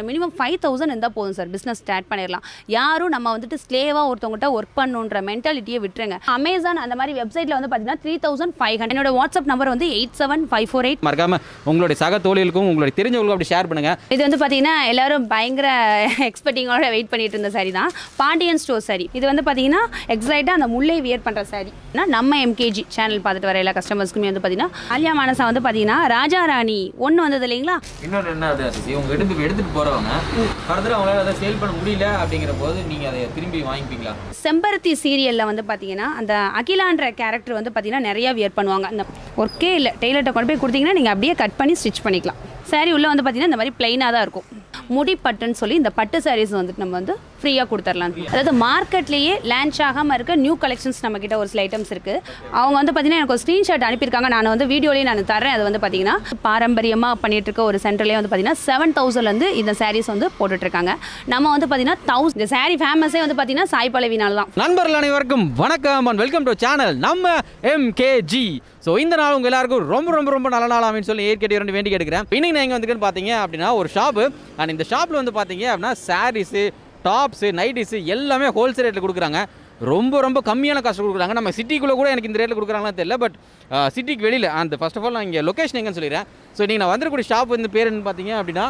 Minimum five thousand இருந்தால் போதும் sir business start பண்ணிடலாம் யாரும் நம்ம வந்துட்டு ஸ்லேவாக ஒருத்தவங்ககிட்ட ஒர்க் பண்ணுன்ற மென்டாலிட்டியை விட்டுருங்க அமேசான் அந்த மாதிரி வெப்சைட்டில் வந்து பார்த்தீங்கன்னா த்ரீ தௌசண்ட் ஃபைவ் ஹண்ட்ரட் என்னோட வாட்ஸ்அப் நம்பர் வந்து eight seven five four eight மறக்காம உங்களுடைய சக தோழிகளுக்கும் உங்களுடைய தெரிஞ்சவங்களுக்கும் அப்படி ஷேர் பண்ணுங்க இது வந்து பார்த்தீங்கன்னா எல்லாரும் பயங்கர எக்ஸ்பெக்டிங்கோட வெயிட் பண்ணிட்டு இருந்த சாரி தான் பாண்டியன் ஸ்டோர் சாரி இது வந்து பார்த்தீங்கன்னா எக்ஸைட்டாக அந்த முல்லை வியர் பண்ணுற சாரி நம்ம எம்கேஜி சேனல் பார்த்துட்டு வர எல்லா கஸ்டமர்ஸ்க்குமே வந்து பார்த்தீங்கன்னா ஆலியா மானசா வந்து பார்த்தீங்கன்னா ராஜா ராணி ஒன்று வந்தது இல்லைங்களா இன்னொன்று என்ன அது அசிசி உங்க எடுத்து எடுத்துட்டு போறவங்க ஃபர்தர் அவங்களால அதை சேல் பண்ண முடியல அப்படிங்கிற போது நீங்க அதை திரும்பி வாங்கிப்பீங்களா செம்பருத்தி சீரியலில் வந்து பார்த்தீங்கன்னா அந்த அகிலான்ற கேரக்டர் வந்து பார்த்தீங்கன்னா நிறைய வியர் பண்ணுவாங்க அந்த ஒர்க்கே இல்லை டெய்லர்கிட்ட கொண்டு போய் கொடுத்தீங்கன்னா நீங்கள் அப்படியே கட் பண்ணி ஸ்டிச் பண்ணிக்கலாம் சாரி உள்ள வந்து பார்த்தீங்கன்னா இந்த மாதிரி பிளைனாக தான் இருக்கும் முடி பட்டுன்னு சொல்லி இந்த பட்டு சாரீஸ் வந்துட்டு நம்ம வந்து ஃப்ரீயாக கொடுத்துர்லாம் அதாவது மார்க்கெட்லேயே லான்ச் ஆகாமல் இருக்க நியூ கலெக்ஷன்ஸ் நம்ம கிட்ட ஒரு சில ஐட்டம்ஸ் இருக்குது அவங்க வந்து பார்த்தீங்கன்னா எனக்கு ஒரு ஸ்க்ரீன்ஷாட் அனுப்பியிருக்காங்க நான் வந்து வீடியோலேயே நான் தரேன் அது வந்து பார்த்தீங்கன்னா பாரம்பரியமாக பண்ணிட்டு இருக்க ஒரு சென்டர்லேயே வந்து பார்த்தீங்கன்னா செவன் தௌசண்ட்லேருந்து இந்த சாரீஸ் வந்து போட்டுட்ருக்காங்க நம்ம வந்து பார்த்தீங்கன்னா தௌசண்ட் இந்த சாரீ ஃபேமஸே வந்து பார்த்தீங்கன்னா சாய் பல்லவினால தான் நண்பர்கள் அனைவருக்கும் வணக்கம் அண்ட் வெல்கம் டு சேனல் நம்ம எம்கேஜி ஸோ இந்த நாள் உங்கள் எல்லாருக்கும் ரொம்ப ரொம்ப ரொம்ப நல்ல நாள் அப்படின்னு சொல்லி ஏற்கனவே ரெண்டு வேண்டி கேட்டுக்கிறேன் இன்னைக்கு நான் எங்கே வந்துருக்குன்னு பார்த்தீங்க அப்படின்னா ஒரு ஷாப்பு அண்ட் இந்த ஷாப்பில் வந்து பார்த்தீங்க அப்படின்னா சாரீஸு டாப்ஸு நைட்டிஸு எல்லாமே ஹோல்சேல் ரேட்டில் கொடுக்குறாங்க ரொம்ப ரொம்ப கம்மியான காசு கொடுக்குறாங்க நம்ம சிட்டிக்குள்ளே கூட எனக்கு இந்த ரேட்டில் கொடுக்குறாங்களான்னு தெரியல பட் சிட்டிக்கு வெளியில் அந்த ஃபர்ஸ்ட் ஆஃப் ஆல் நான் இங்கே லொக்கேஷன் எங்கன்னு சொல்லிடுறேன் ஸோ நீங்கள் நான் வந்திருக்கக்கூடிய ஷாப் வந்து பேர் என்ன பார்த்தீங்க அப்படின்னா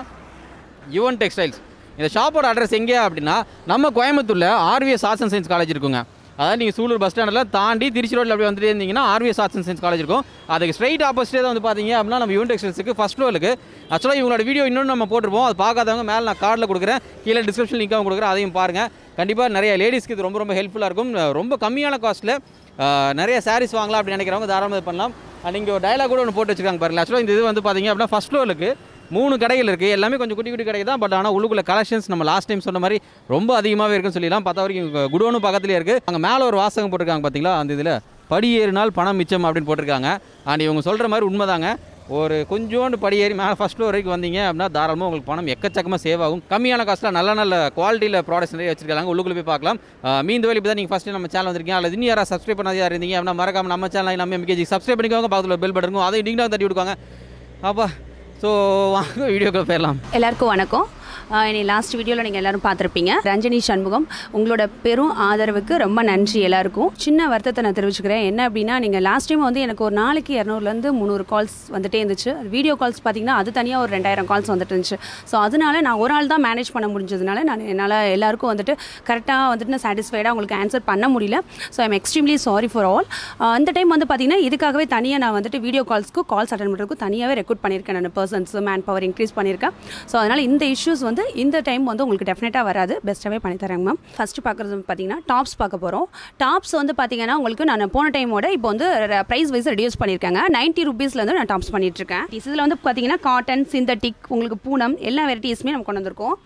யுவன் டெக்ஸ்டைல்ஸ் இந்த ஷாப்போட அட்ரஸ் எங்கே அப்படின்னா நம்ம கோயம்புத்தூரில் RVS arts and science college இருக்குங்க அதாவது நீங்கள் சூலூர் பஸ் ஸ்டாண்டில் தாண்டி திருச்சி ரோட்டில் அப்படி வந்துட்டு இருந்தீங்கன்னா RVS arts and science college இருக்கும் அதுக்கு ஸ்ட்ரைட் ஆப்போசிட்டே தான் வந்து பார்த்தீங்க அப்படின்னா நம்ம யூன் டெக்ஸ்டைல்ஸுக்கு ஃபஸ்ட் ஃப்ளோருக்கு ஆக்சுவலாக இவங்களோட வீடியோ இன்னொன்று நம்ம போட்டிருப்போம் அது பார்க்காதவங்க மேலே நான் கார்டில் கொடுக்குறேன் கீழே டிஸ்கிரிப்ஷன் லிங்காகவும் கொடுக்குறேன் அதையும் பாருங்கள் கண்டிப்பாக நிறைய லேடிஸ்க்கு இது ரொம்ப ரொம்ப ஹெல்ப்ஃபுல்லாக இருக்கும் ரொம்ப கம்மியான காஸ்ட்டில் நிறைய சாரீஸ் வாங்கலாம் அப்படின்னு நினைக்கிறவங்க தாராளமாக இது பண்ணலாம் நீங்கள் ஒரு டயலாக் கூட ஒன்று போட்டு வச்சிருக்காங்க பாருங்க ஆக்சுவலாக இந்த இது வந்து பார்த்தீங்க அப்படின்னா ஃபஸ்ட் ஃப்ளோருக்கு மூணு கடைகள் இருக்குது எல்லாமே கொஞ்சம் குட்டி குட்டி கடை தான் பட் ஆனால் உள்ளுக்குள்ள கலெக்ஷன்ஸ் நம்ம லாஸ்ட் டைம் சொன்ன மாதிரி ரொம்ப அதிகமாகவே இருக்குன்னு சொல்லலாம் பார்த்தா வரைக்கும் குடோனும் பக்கத்துலேயே இருக்குது அங்கே மேலே ஒரு வாசகம் போட்டிருக்காங்க பார்த்தீங்களா அந்த இதில் படியேறினால் பணம் மிச்சம் அப்படின்னு போட்டிருக்காங்க அண்ட் இவங்க சொல்கிற மாதிரி உண்மைதாங்க ஒரு கொஞ்சோண்டு படியேறி மேலே ஃபஸ்ட் ஃப்ளோர் வரைக்கும் வந்தீங்க அப்படின்னா தாராளமாக உங்களுக்கு பணம் எக்கச்சக்கமாக சேவ் ஆகும் கம்மியான காஸ்ட்டில் நல்ல நல்ல குவாலிட்டியில் ப்ராடக்ட்ஸ் நிறைய வச்சிருக்காங்க உள்ளுக்குள்ள போய் பார்க்கலாம் அஹ் மீந்த வேலை இப்போ தான் நீங்கள் ஃபஸ்ட்டு நம்ம சேனல் வந்திருக்கீங்க அல்லது இன்னும் யாராவது சப்ஸ்கிரைப் பண்ணாதே இருந்தீங்க அப்படின்னா மறக்காம நம்ம சேனல் நம்ம எம்கேஜி சப்ஸ்கிரைப் பண்ணிக்கோங்க பக்கத்தில் பெல் பட்டன் இருக்கும் அதையும் நீங்களும் தட்டி விடுவாங்க அப்பா ஸோ வாங்க வீடியோக்குள்ள போயிடலாம் எல்லாருக்கும் வணக்கம் ஆஹ் இனி லாஸ்ட் வீடியோவில் நீங்கள் எல்லாரும் பார்த்துருப்பீங்க ரஞ்சனி சண்முகம் உங்களோட பெரும் ஆதரவுக்கு ரொம்ப நன்றி எல்லாருக்கும் சின்ன வருத்தத்தை நான் தெரிவிச்சுக்கிறேன் என்ன அப்படின்னா நீங்கள் லாஸ்ட் டைம் வந்து எனக்கு ஒரு நாளைக்கு இரநூறுலேருந்து முந்நூறு கால்ஸ் வந்துட்டே இருந்துச்சு வீடியோ கால்ஸ் பார்த்தீங்கன்னா அது தனியாக ஒரு ரெண்டாயிரம் கால்ஸ் வந்துட்டு இருந்துச்சு ஸோ அதனால நான் ஒரு ஆள் தான் மேனேஜ் பண்ண முடிஞ்சதுனால நான் என்னால் எல்லாருக்கும் வந்துட்டு கரெக்டாக வந்துட்டு நான் சாட்டிஸ்ஃபைடாக உங்களுக்கு ஆன்சர் பண்ண முடியல so I'm extremely sorry for all அந்த டைம் வந்து பார்த்தீங்கன்னா இதுக்காகவே தனியாக நான் வந்துட்டு வீடியோ கால்ஸ்க்கு கால்ஸ் அட்டன் பண்ணுறதுக்கு தனியாகவே ரெக்ரூட் பண்ணியிருக்கேன் நான் பர்சன்ஸ் மேன் பவர் இன்க்ரீஸ் பண்ணியிருக்கேன் ஸோ அதனால் இந்த இஷ்யூஸ் வந்து இந்த டைம் வந்து உங்களுக்கு டெஃபினட்டாக வராது பெஸ்ட்டாகவே பண்ணித்தரேங்க மேம் ஃபஸ்ட்டு பார்க்குறது வந்து பார்த்தீங்கன்னா டாப்ஸ் பார்க்க போகிறோம் டாப்ஸ் வந்து பார்த்தீங்கன்னா உங்களுக்கு நான் போன டைமோட இப்போ வந்து ப்ரைஸ் வைஸ் ரெடியூஸ் பண்ணியிருக்காங்க நைன்ட்டி ருபீஸ்லேருந்து நான் டாப்ஸ் பண்ணிட்டுருக்கேன் இதில் வந்து பார்த்தீங்கன்னா காட்டன் சிந்தட்டிக் உங்களுக்கு பூனம் எல்லா வெரைட்டிஸுமே நம்ம கொண்டு வந்திருக்கோம்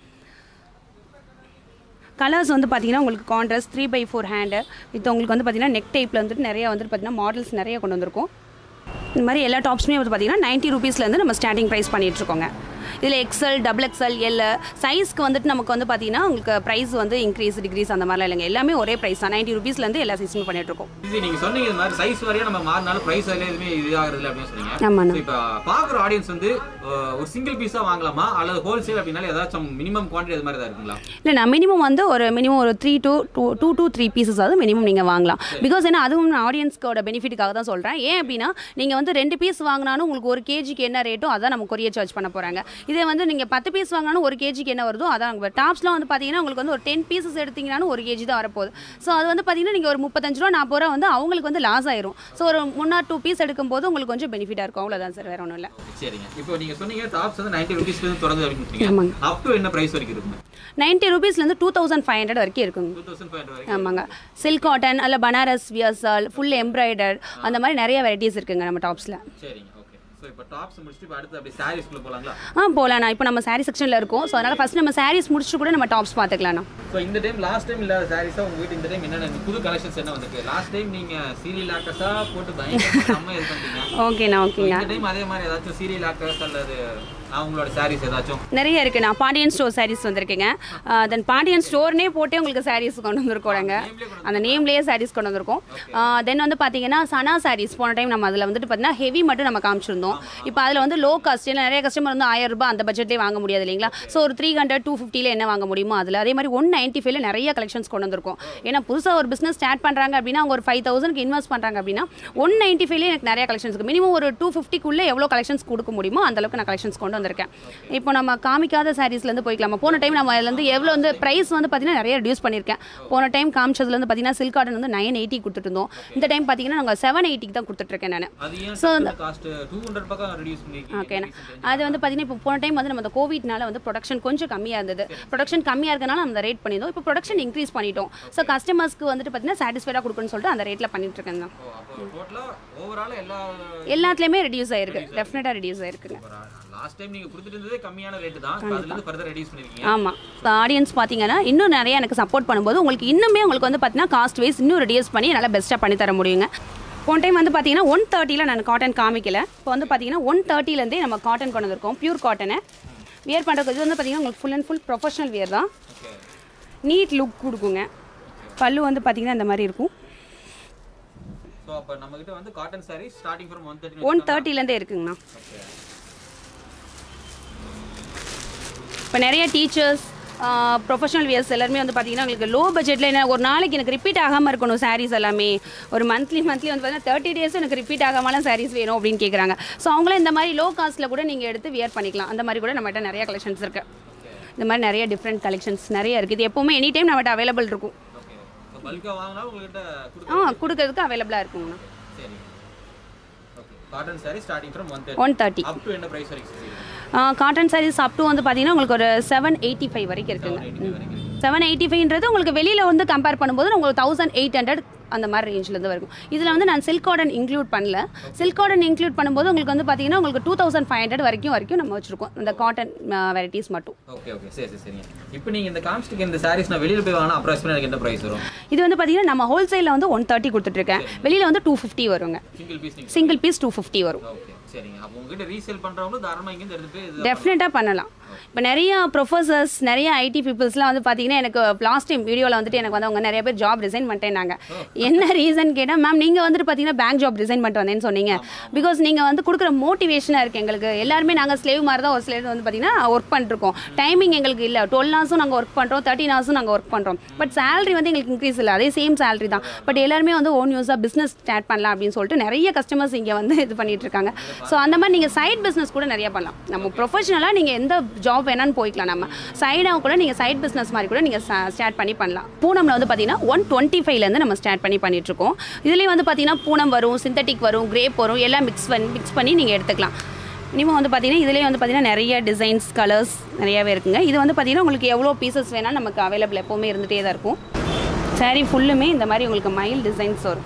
கலர்ஸ் வந்து பார்த்தீங்கன்னா உங்களுக்கு contrast three by four hand இது உங்களுக்கு வந்து பார்த்தீங்கன்னா நெக் டைப்பில் வந்துட்டு நிறைய வந்துட்டு பார்த்தீங்கன்னா மாடல்ஸ் நிறைய கொண்டு வந்திருக்கோம் இந்த மாதிரி எல்லா டாப்ஸுமே வந்து பார்த்தீங்கன்னா நைன்ட்டி ருபீஸ்லேருந்து நம்ம ஸ்டார்டிங் ப்ரைஸ் பண்ணிகிட்ருக்கோங்க இதில் எக்ஸல் டபுள் எக்ஸல் எல் சைஸ்க்கு வந்துட்டு நமக்கு வந்து பார்த்தீங்கன்னா உங்களுக்கு ப்ரைஸ் வந்து இன்க்ரீஸ் டிக்ரீஸ் அந்த மாதிரிலாம் இல்லைங்க எல்லாமே ஒரே ப்ரைஸ் தான் நைன்ட்டி ருபீஸ்லேருந்து எல்லா சைஸுமே பண்ணிகிட்ருக்கோம் இது நீங்க சொன்னீங்க இது மாதிரி சைஸ் வரையும் நம்ம மாறினாலும் பிரைஸ் எதுவுமே இது ஆகுறது அப்படின்னு சொன்னீங்க ஆமாண்ணா So, இப்ப பாக்குற ஆடியன்ஸ் வந்து அஹ், ஒரு சிங்கிள் பீஸா வாங்கலாமா அல்லது ஹோல்சேல் அப்படின்னால ஏதாச்சும் மினிமம் குவான்டிட்டி அது மாதிரி தான் இருக்குங்களா இல்லை நான் மினிமம் வந்து ஒரு மினிமம் ஒரு three two two two two three pieces ஆகுது மினிமம் நீங்கள் வாங்கலாம் பிகாஸ் ஏன்னா அதுவும் நான் ஆடியன்ஸ்க்கோட பெனிஃபிட்டுக்காக தான் சொல்கிறேன் ஏன் அப்படின்னா நீங்கள் வந்து ரெண்டு பீஸ் வாங்கினாலும் உங்களுக்கு ஒரு கேஜிக்கு என்ன ரேட்டோ அதான் நம்ம கொரியர் சார்ஜ் பண்ண போகிறாங்க இதே வந்து நீங்கள் பத்து பீஸ் வாங்கினாலும் ஒரு கேஜிக்கு என்ன வருதோ அதான் உங்கள் டாப்ஸ்லாம் வந்து பார்த்தீங்கன்னா உங்களுக்கு வந்து ஒரு டென் பீசஸ் எடுத்தீங்கனாலும் ஒரு கேஜி தான் வரப்போகுது ஸோ அது வந்து பார்த்தீங்கன்னா நீங்கள் ஒரு முப்பத்தஞ்சு ரூபா நாற்பது ரூபா வந்து அவங்களுக்கு வந்து லாஸ் ஆயிரும் ஸோ ஒரு ஒன் ஆர் டூ பீஸ் எடுக்கும்போது உங்களுக்கு கொஞ்சம் பெனிஃபிட்டாக இருக்கும் அவ்வளோதான் சார் வேறு ஒன்றும் இல்லை சரிங்க இப்போ நீங்க சொன்னீங்க டாப்ஸ் வந்து நைன்டி ருபீஸ்ல இருந்து தொடர்ந்து அப்படின்னு ஆமாங்க. சொன்னீங்க அப் டு என்ன பிரைஸ் வரைக்கும் இருக்குங்க நைன்ட்டி ருபீஸ்லேருந்து டூ தௌசண்ட் ஃபைவ் ஹண்ட்ரட் வரைக்கும் இருக்குங்க டூ தௌசண்ட் ஃபைவ் வரைக்கும் ஆமாங்க சில்க் காட்டன் அல்ல பனாரஸ் வியர்சால் ஃபுல் எம்ப்ராய்டர் அந்த மாதிரி நிறைய வெரைட்டிஸ் இருக்குங்க நம்ம டாப்ஸில் சரிங்க ஓகே ஸோ இப்போ டாப்ஸ் முடிச்சுட்டு இப்போ அடுத்து அப்படியே சாரீஸ்க்குள்ள போலாங்களா ஆ போகலாண்ணா இப்போ நம்ம சாரீ செக்ஷனில் இருக்கோம் ஸோ அதனால் ஃபஸ்ட் நம்ம சாரீஸ் முடிச்சுட்டு கூட நம்ம டாப்ஸ் பார்த்துக்கலாம்ண்ணா ஸோ இந்த டைம் லாஸ்ட் டைம் இல்லாத சாரீஸா உங்க வீட்டு இந்த டைம் என்னென்ன புது கலெக்ஷன்ஸ் என்ன வந்திருக்கு லாஸ்ட் டைம் நீங்க சீரியல் ஆக்கஸா போட்டு பயங்கரமா செம்ம இது பண்ணீங்க ஓகேண்ணா So, ஓகேங்க இந்த டைம் அதே மாதிரி ஏதாச்சும் சீரியல் ஆக்கர்ஸ் அல்லது அவங்களோட சாரீஸ் ஏதாச்சும் நிறைய இருக்கு நான் பாண்டியன் ஸ்டோர் சாரீஸ் வந்திருக்கேங்க தென் பாண்டியன் ஸ்டோர்னே போட்டே உங்களுக்கு சாரீஸ் கொண்டு வந்திருக்கோம் நாங்கள் அந்த நேம்லேயே சாரீஸ் கொண்டு வந்திருக்கோம் தென் வந்து பார்த்தீங்கன்னா சனா சாரீஸ் போன டைம் நம்ம அதில் வந்துட்டு பார்த்தீங்கன்னா ஹெவி மட்டும் நம்ம காமிச்சிருந்தோம் இப்போ அதில் வந்து லோ காஸ்ட் நிறைய கஸ்டமர் வந்து ஆயிரம் ரூபாய் அந்த பட்ஜெட்லேயே வாங்க முடியாது இல்லைங்களா ஸோ ஒரு த்ரீ ஹண்ட்ரட் டூ ஃபிஃப்டியில் என்ன வாங்க முடியுமோ அதில் அதே மாதிரி ஒன் நைன்ட்டி ஃபைவ்ல நிறைய கலெக்ஷன்ஸ் கொண்டு வந்திருக்கோம் ஏன்னா புதுசாக ஒரு பிஸ்னஸ் ஸ்டார்ட் பண்ணுறாங்க அப்படின்னா அவங்க ஒரு ஃபைவ் தௌசண்ட்க்கு இன்வெஸ்ட் பண்ணுறாங்க அப்படின்னா ஒன் நைன்ட்டி ஃபைவ்லேயே எனக்கு நிறைய கலெக்ஷன்ஸ் இருக்குது மினிமம் ஒரு டூ ஃபிஃப்டிக்குள்ளே எவ்வளோ கலெக்ஷன்ஸ் கொடுக்க முடியுமோ அந்த அளவுக்கு நான் கலெக்ஷன்ஸ் கொண்டு வந்திருக்கேன் இப்போ நம்ம காமிக்காத சாரீஸ்லேருந்து போய்க்கலாமா போன டைம் நம்ம அதுலேருந்து எவ்வளோ வந்து ப்ரைஸ் வந்து பார்த்தீங்கன்னா நிறைய ரெடியூஸ் பண்ணியிருக்கேன் போன டைம் காமிச்சதுலேருந்து பார்த்தீங்கன்னா சில்க் காட்டன் வந்து நைன் எயிட்டி கொடுத்துட்டு இருந்தோம் இந்த டைம் பார்த்தீங்கன்னா நாங்கள் செவன் எயிட்டிக்கு தான் கொடுத்துட்ருக்கேன் நான் அது ஏன் So, காஸ்ட் டூ ஹண்ட்ரட் பக்கம் ரெடியூஸ் பண்ணிருக்கீங்க ஓகேண்ணா அது வந்து பார்த்தீங்கன்னா இப்போ போன டைம் வந்து நம்ம அந்த கோவிட்னால வந்து ப்ரொடக்ஷன் கொஞ்சம் கம்மியாக இருந்தது ப்ரொடக்ஷன் கம்மியாக இருக்கனால நம்ம ரேட் பண்ணியிருந்தோம் இப்போ ப்ரொடக்ஷன் இன்க்ரீஸ் பண்ணிட்டோம் ஸோ கஸ்டமர்ஸ்க்கு வந்துட்டு பார்த்தீங்கன்னா சாட்டிஸ்ஃபைடாக கொடுக்கணும்னு சொல்லிட்டு அந்த ரேட்டில் பண்ணிட்டு இருக்கேன் தான் ஓ அப்போ டோட்டலா ஓவரால் எல்லா எல்லாத்துலேயுமே ரெடியூஸ் ஆயிருக்கு டெஃபினட்டாக ரெடியூஸ் ஆயிருக்குங்க லாஸ்ட் டைம் நீங்க கொடுத்துட்டு இருந்ததே கம்மியான ரேட் தான் இப்ப அதுல இருந்து ஃபர்தர் ரெடியூஸ் பண்ணிருக்கீங்க ஆமாம் ஆடியன்ஸ் பார்த்தீங்கன்னா இன்னும் நிறைய எனக்கு சப்போர்ட் பண்ணும்போது உங்களுக்கு இன்னுமே உங்களுக்கு வந்து பார்த்தீங்கன்னா காஸ்ட் வைஸ் இன்னும் ரெடியூஸ் பண்ணி நல்லா பெஸ்ட்டாக பண்ணி தர முடியுங்க போன டைம் வந்து பார்த்தீங்கன்னா ஒன் தேர்ட்டியில் நான் காட்டன் காமிக்கல இப்போ வந்து பார்த்தீங்கன்னா ஒன் தேர்ட்டிலேருந்தே நம்ம காட்டன் கொண்டு வந்திருக்கோம் பியூர் காட்டனை வியர் பண்ணுறது இது வந்து பார்த்தீங்கன்னா உங்களுக்கு full and full professional wear தான் ஓகே நீட் லுக் கொடுக்குங்க பல்லு வந்து பார்த்தீங்கன்னா இந்த மாதிரி இருக்கும் சோ அப்ப நம்ம கிட்ட வந்து cotton sarees starting from 130 one தேர்ட்டிலேருந்தே இருக்குங்கண்ணா ஓகே இப்போ நிறைய டீச்சர்ஸ் ப்ரொஃபஷனல் வியர்ஸ் எல்லாருமே வந்து பார்த்தீங்கன்னா உங்களுக்கு லோ பட்ஜெட்டில் என்ன ஒரு நாளைக்கு எனக்கு ரிப்பீட் ஆகாமல் இருக்கணும் சாரீஸ் எல்லாமே ஒரு மந்த்லி மந்த்லி வந்து பார்த்தீங்கன்னா தேர்ட்டி டேஸ் எனக்கு ரிப்பீட் ஆகாமலாம் சாரீஸ் வேணும் அப்படின்னு கேட்குறாங்க ஸோ அவங்களும் இந்த மாதிரி லோ காஸ்ட்டில் கூட நீங்கள் எடுத்து வியர் பண்ணிக்கலாம் அந்த மாதிரி கூட நம்மகிட்ட நிறைய கலெக்ஷன்ஸ் இருக்குது இந்த மாதிரி நிறைய டிஃப்ரெண்ட் கலெக்ஷன்ஸ் நிறைய இருக்குது இது எப்போவுமே எனி டைம் நம்மகிட்ட அவைலபிள் இருக்கும் ஓகே ஸோ பல்காக வாங்கினா உங்ககிட்ட கொடுக்க ஆ கொடுக்கறதுக்கு அவைலபிளாக இருக்குங்கண்ணா சரி okay cotton saree starting from one one thirty up to என்ன ப்ரைஸ் வரைக்கும் செய்யுங்க காட்டன் சாரீஸ் அப் டு வந்து பார்த்தீங்கன்னா உங்களுக்கு ஒரு செவன் எயிட்டி ஃபைவ் வரைக்கும் இருக்குங்க செவன் எயிட்டி ஃபைவ்ன்றது உங்களுக்கு வெளியில் வந்து கம்பேர் பண்ணும்போது உங்களுக்கு தௌசண்ட் எயிட் ஹண்ட்ரட் அந்த மாதிரி ரேஞ்சிலேருந்து வரும் இதில் வந்து நான் சில்க் காட்டன் இன்க்ளூட் பண்ணல சில்க் காட்டன் இன்க்ளூட் பண்ணும்போது உங்களுக்கு வந்து பார்த்தீங்கன்னா உங்களுக்கு டூ தௌசண்ட் ஃபைவ் ஹண்ட்ரட் வரைக்கும் வரைக்கும் நம்ம வச்சிருக்கோம் இந்த காட்டன் வெரைட்டிஸ் மட்டும் ஓகே ஓகே சரி சரி சரிங்க இப்போ நீங்க இந்த காமிஸ்டிக் இந்த சாரீஸ் நான் வெளியில போய் வாங்கினா அப்ராக்சிமேட் எனக்கு என்ன ப்ரைஸ் வரும் இது வந்து பார்த்தீங்கன்னா நம்ம ஹோல்சேலில் வந்து ஒன் தேர்ட்டி கொடுத்துட்ருக்கேன் வெளியில் வந்து டூ ஃபிஃப்டி வருங்க சிங்கிள் பீஸ் நீங்க சிங்கிள் பீஸ் டூ ஃபிஃப்டி வரும் ஓகே சரிங்க அப்போ உங்ககிட்ட ரீசேல் பண்றவங்களும் தாராளமா இங்க இருந்து எடுத்து போய் இது டெஃபினட்டாக பண்ணலாம் இப்போ நிறைய ப்ரொஃபசர்ஸ் நிறைய ஐடி பீப்புள்ஸ்லாம் வந்து பார்த்தீங்கன்னா எனக்கு லாஸ்ட் டைம் வீடியோவில் வந்துட்டு எனக்கு வந்து அவங்க நிறைய பேர் ஜாப் ரிசைன் பண்ணிட்டேனாங்க என்ன ரீசன் கேட்டால் மேம் நீங்கள் வந்துட்டு பார்த்தீங்கன்னா பேங்க் ஜாப் ரிசைன் பண்ணிட்டு வந்தேன்னு சொன்னீங்க பிகாஸ் நீங்கள் வந்து கொடுக்குற மோட்டிவேஷனாக இருக்குது எங்களுக்கு எல்லாருமே நாங்கள் ஸ்லேவ் மாதிரி தான் ஒரு சிலர் வந்து பார்த்தீங்கன்னா ஒர்க் பண்ணிருக்கோம் டைமிங் எங்களுக்கு இல்லை டுவெல் ஹவர்ஸும் நாங்கள் ஒர்க் பண்ணுறோம் தேர்ட்டின் ஹவர்ஸும் நாங்கள் ஒர்க் பண்ணுறோம் பட் salary வந்து எங்களுக்கு இன்க்ரீஸ் இல்லை அதே சேம் salary தான் பட் எல்லாருமே வந்து ஓன் யூஸாக பிஸ்னஸ் ஸ்டார்ட் பண்ணலாம் அப்படின்னு சொல்லிட்டு நிறைய கஸ்டமர்ஸ் இங்கே வந்து இது பண்ணிட்டு இருக்காங்க ஸோ அந்த மாதிரி நீங்கள் சைட் பிஸ்னஸ் கூட நிறைய பண்ணலாம் நம்ம ப்ரொஃபஷனலாக நீங்கள் எந்த ஜாப் வேணாலும் போய்க்கலாம் நம்ம சைடாக கூட நீங்கள் சைட் பிஸ்னஸ் மாதிரி கூட நீங்கள் ஸ்டார்ட் பண்ணி பண்ணலாம் பூனமில் வந்து பார்த்தீங்கன்னா ஒன் டுவெண்ட்டி ஃபைவ்லேருந்து நம்ம ஸ்டார்ட் பண்ணி பண்ணிட்டு இருக்கோம் இதுலேயும் வந்து பார்த்தீங்கன்னா பூனம் வரும் சிந்தட்டிக் வரும் கிரேப் வரும் எல்லாம் மிக்ஸ் பண்ணி மிக்ஸ் பண்ணி நீங்கள் எடுத்துக்கலாம் மினிமம் வந்து பார்த்தீங்கன்னா இதுலேயே வந்து பார்த்தீங்கன்னா நிறைய டிசைன்ஸ் கலர்ஸ் நிறையவே இருக்குங்க இது வந்து பார்த்தீங்கன்னா உங்களுக்கு எவ்வளோ பீசஸ் வேணால் நமக்கு அவைலபிள் எப்போவுமே இருந்துகிட்டே தான் இருக்கும் saree ஃபுல்லுமே இந்த மாதிரி உங்களுக்கு மயில் டிசைன்ஸ் வரும்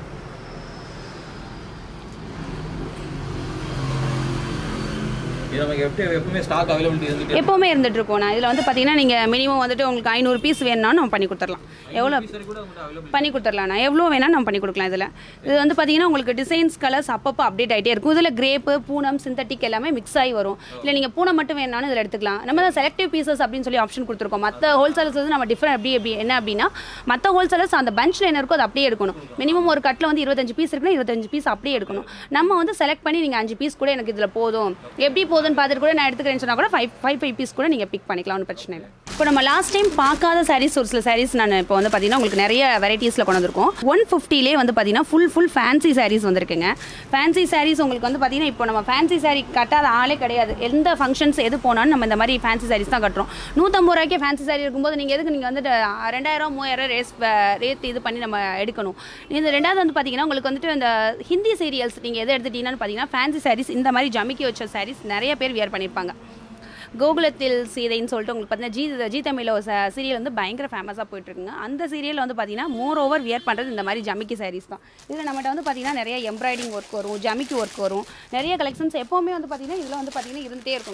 இது நமக்கு எப்படி எப்பவுமே ஸ்டாக் அவைலபிலிட்டி இருந்துட்டு எப்போவுமே இருந்துட்டு இருக்கோம் நான் இதில் வந்து பார்த்தீங்கன்னா நீங்கள் மினிமம் வந்துட்டு உங்களுக்கு ஐநூறு பீஸ் வேணும்னாலும் நம்ம பண்ணி கொடுத்துடலாம் எவ்வளோ சரி கூட உங்கள்கிட்ட அவைலபிள் பண்ணி கொடுத்துடலாம் நான் எவ்வளோ வேணால் நம்ம பண்ணி கொடுக்கலாம் இதில் இது வந்து பார்த்தீங்கன்னா உங்களுக்கு டிசைன்ஸ் கலர்ஸ் அப்பப்போ அப்டேட் ஆகிட்டே இருக்கும் இதில் கிரேப்பு பூனம் சிந்தட்டிக் எல்லாமே மிக்ஸ் ஆகி வரும் இல்லை நீங்கள் பூனம் மட்டும் வேணாலும் இதில் எடுத்துக்கலாம் நம்ம தான் செலக்டிவ் பீசஸ் அப்படின்னு சொல்லி ஆப்ஷன் கொடுத்துருக்கோம் மற்ற ஹோல்சேலர்ஸ் வந்து நம்ம டிஃப்ரெண்ட் எப்படி எப்படி என்ன அப்படின்னா மற்ற ஹோல்சேலர்ஸ் அந்த பஞ்சில் என்ன இருக்கோ அது அப்படியே எடுக்கணும் மினிமம் ஒரு கட்டில் வந்து இருபத்தஞ்சு பீஸ் இருக்குன்னா இருபத்தஞ்சு பீஸ் அப்படியே எடுக்கணும் நம்ம வந்து செலக்ட் பண்ணி நீங்கள் அஞ்சு பீஸ் கூட எனக்கு இதில் போதும் எப்படி போதும்னு பார்த்துட்டு கூட நான் எடுத்துக்கிறேன்னு சொன்னால் கூட ஃபைவ் ஃபைவ் ஃபைவ் பீஸ் கூட நீங்கள் பிக் பண்ணிக்கலாம் ஒன்றும் பிரச்சனை இல்லை இப்போ நம்ம லாஸ்ட் டைம் பார்க்காத சாரீஸ் ஒரு சில சாரீஸ் நான் இப்போ வந்து பார்த்தீங்கன்னா உங்களுக்கு நிறைய வெரைட்டிஸில் கொண்டு வந்திருக்கோம் ஒன் ஃபிஃப்டிலே வந்து பார்த்தீங்கன்னா ஃபுல் ஃபுல் ஃபேன்சி சாரீஸ் வந்திருக்குங்க ஃபேன்சி சாரீஸ் உங்களுக்கு வந்து பார்த்தீங்கன்னா இப்போ நம்ம ஃபேன்சி சாரீ கட்டாத ஆளே கிடையாது எந்த ஃபங்க்ஷன்ஸ் எது போனாலும் நம்ம இந்த மாதிரி ஃபேன்சி சாரீஸ் தான் கட்டுறோம் நூற்றம்பது ரூபாய்க்கு ஃபேன்சி சாரீ இருக்கும்போது நீங்கள் எதுக்கு நீங்கள் வந்துட்டு அஹ், ரெண்டாயிரம் மூவாயிரம் ரேஸ் ரேட் இது பண்ணி நம்ம எடுக்கணும் இந்த ரெண்டாவது வந்து பார்த்தீங்கன்னா உங்களுக்கு வந்துட்டு இந்த ஹிந்தி சீரியல்ஸ் நீங்கள் எது எடுத்துட்டீங்கன்னு பார்த்தீங்கன்னா ஃபேன்சி சாரீஸ் இந்த மாதிரி ஜமிக்கி வச்ச சாரீஸ் நிறைய பேர் வியர் பண்ணியிருப்பாங்க கோகுலத்தில் சீதைன்னு சொல்லிட்டு உங்களுக்கு பார்த்தீங்கன்னா ஜி ஜி தமிழில் ஒரு சீரியல் வந்து பயங்கர ஃபேமஸாக போயிட்டுருக்குங்க அந்த சீரியல் வந்து பார்த்தீங்கன்னா மோர் ஓவர் வியர் பண்ணுறது இந்த மாதிரி ஜமிக்கி சாரீஸ் தான் இதில் நம்மகிட்ட வந்து பார்த்தீங்கன்னா நிறைய எம்ப்ராய்டிஙங் ஒர்க் வரும் ஜமிக்கி ஒர்க் வரும் நிறைய கலெக்ஷன்ஸ் எப்போவுமே வந்து பார்த்தீங்கன்னா இதில் வந்து பார்த்தீங்கன்னா இருந்துகிட்டே இருக்குங்க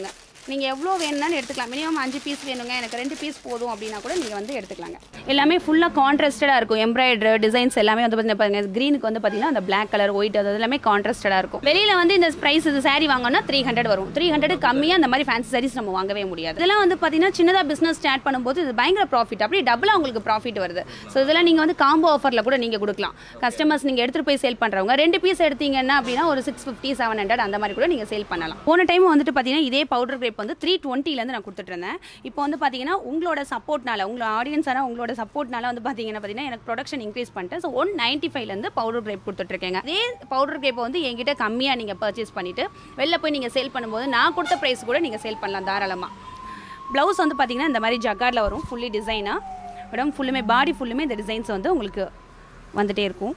நீங்கள் எவ்வளோ வேணும்னாலும் எடுத்துக்கலாம் மினிமம் அஞ்சு பீஸ் வேணுங்க எனக்கு ரெண்டு பீஸ் போதும் அப்படின்னா கூட நீங்கள் வந்து எடுத்துக்கலாங்க எல்லாமே ஃபுல்லாக கான்ட்ராஸ்டடாக இருக்கும் எம்ப்ராய்டர் டிசைன்ஸ் எல்லாமே வந்து பார்த்தீங்கன்னா பாருங்க க்ரீனுக்கு வந்து பார்த்தீங்கன்னா அந்த பிளாக் கலர் ஒயிட் அது எல்லாமே கான்ட்ராஸ்டடாக இருக்கும் வெளியில் வந்து இந்த ப்ரைஸ் இது saree வாங்கினா த்ரீ ஹண்ட்ரட் வரும் த்ரீ ஹண்ட்ரட் கம்மியாக இந்த மாதிரி ஃபேன்சி sarees நம்ம வாங்கவே முடியாது இதெல்லாம் வந்து பார்த்தீங்கன்னா சின்னதாக பிஸ்னஸ் ஸ்டார்ட் பண்ணும்போது இது பயங்கர ப்ராஃபிட் அப்படியே டபுளாக உங்களுக்கு ப்ராஃபிட் வருது ஸோ இதெல்லாம் நீங்கள் வந்து காம்போ ஆஃபரில் கூட நீங்கள் கொடுக்கலாம் கஸ்டமர்ஸ் நீங்கள் எடுத்துகிட்டு போய் சேல் பண்ணுறவங்க ரெண்டு பீஸ் எடுத்தீங்கன்னா அப்படின்னா ஒரு சிக்ஸ் ஃபிஃப்டி செவன் ஹண்ட்ரட் அந்த மாதிரி கூட நீங்கள் சேல் பண்ணலாம் போன டைம் வந்துட்டு பார்த்தீங்கன்னா இதே பவுடர் கிரேப் வந்து த்ரீ டுவெண்ட்டிலேருந்து நான் கொடுத்துட்டு இருந்தேன் இப்போ வந்து பார்த்தீங்கன்னா உங்களோட சப்போர்ட்னால உங்களோட ஆடியன்ஸான உங்களோட சப்போர்ட்னால வந்து பார்த்தீங்கன்னா பார்த்தீங்கன்னா எனக்கு ப்ரொடக்ஷன் இன்க்ரீஸ் பண்ணிட்டு ஸோ ஒன் நைன்ட்டி ஃபைவ்லேருந்து பவுடர் கிரேப் கொடுத்துட்ருக்கேங்க அதே பவுடர் கிரேப்பை வந்து என்கிட்ட கம்மியாக நீங்கள் பர்ச்சேஸ் பண்ணிவிட்டு வெளில போய் நீங்கள் சேல் பண்ணும்போது நான் கொடுத்த ப்ரைஸ் கூட நீங்கள் சேல் பண்ணலாம் தாராளமாக ப்ளவுஸ் வந்து பார்த்தீங்கன்னா இந்த மாதிரி ஜக்கார்டில் வரும் ஃபுல்லி டிசைனாக மேடம் ஃபுல்லுமே பாடி ஃபுல்லுமே இந்த டிசைன்ஸ் வந்து உங்களுக்கு வந்துட்டே இருக்கும்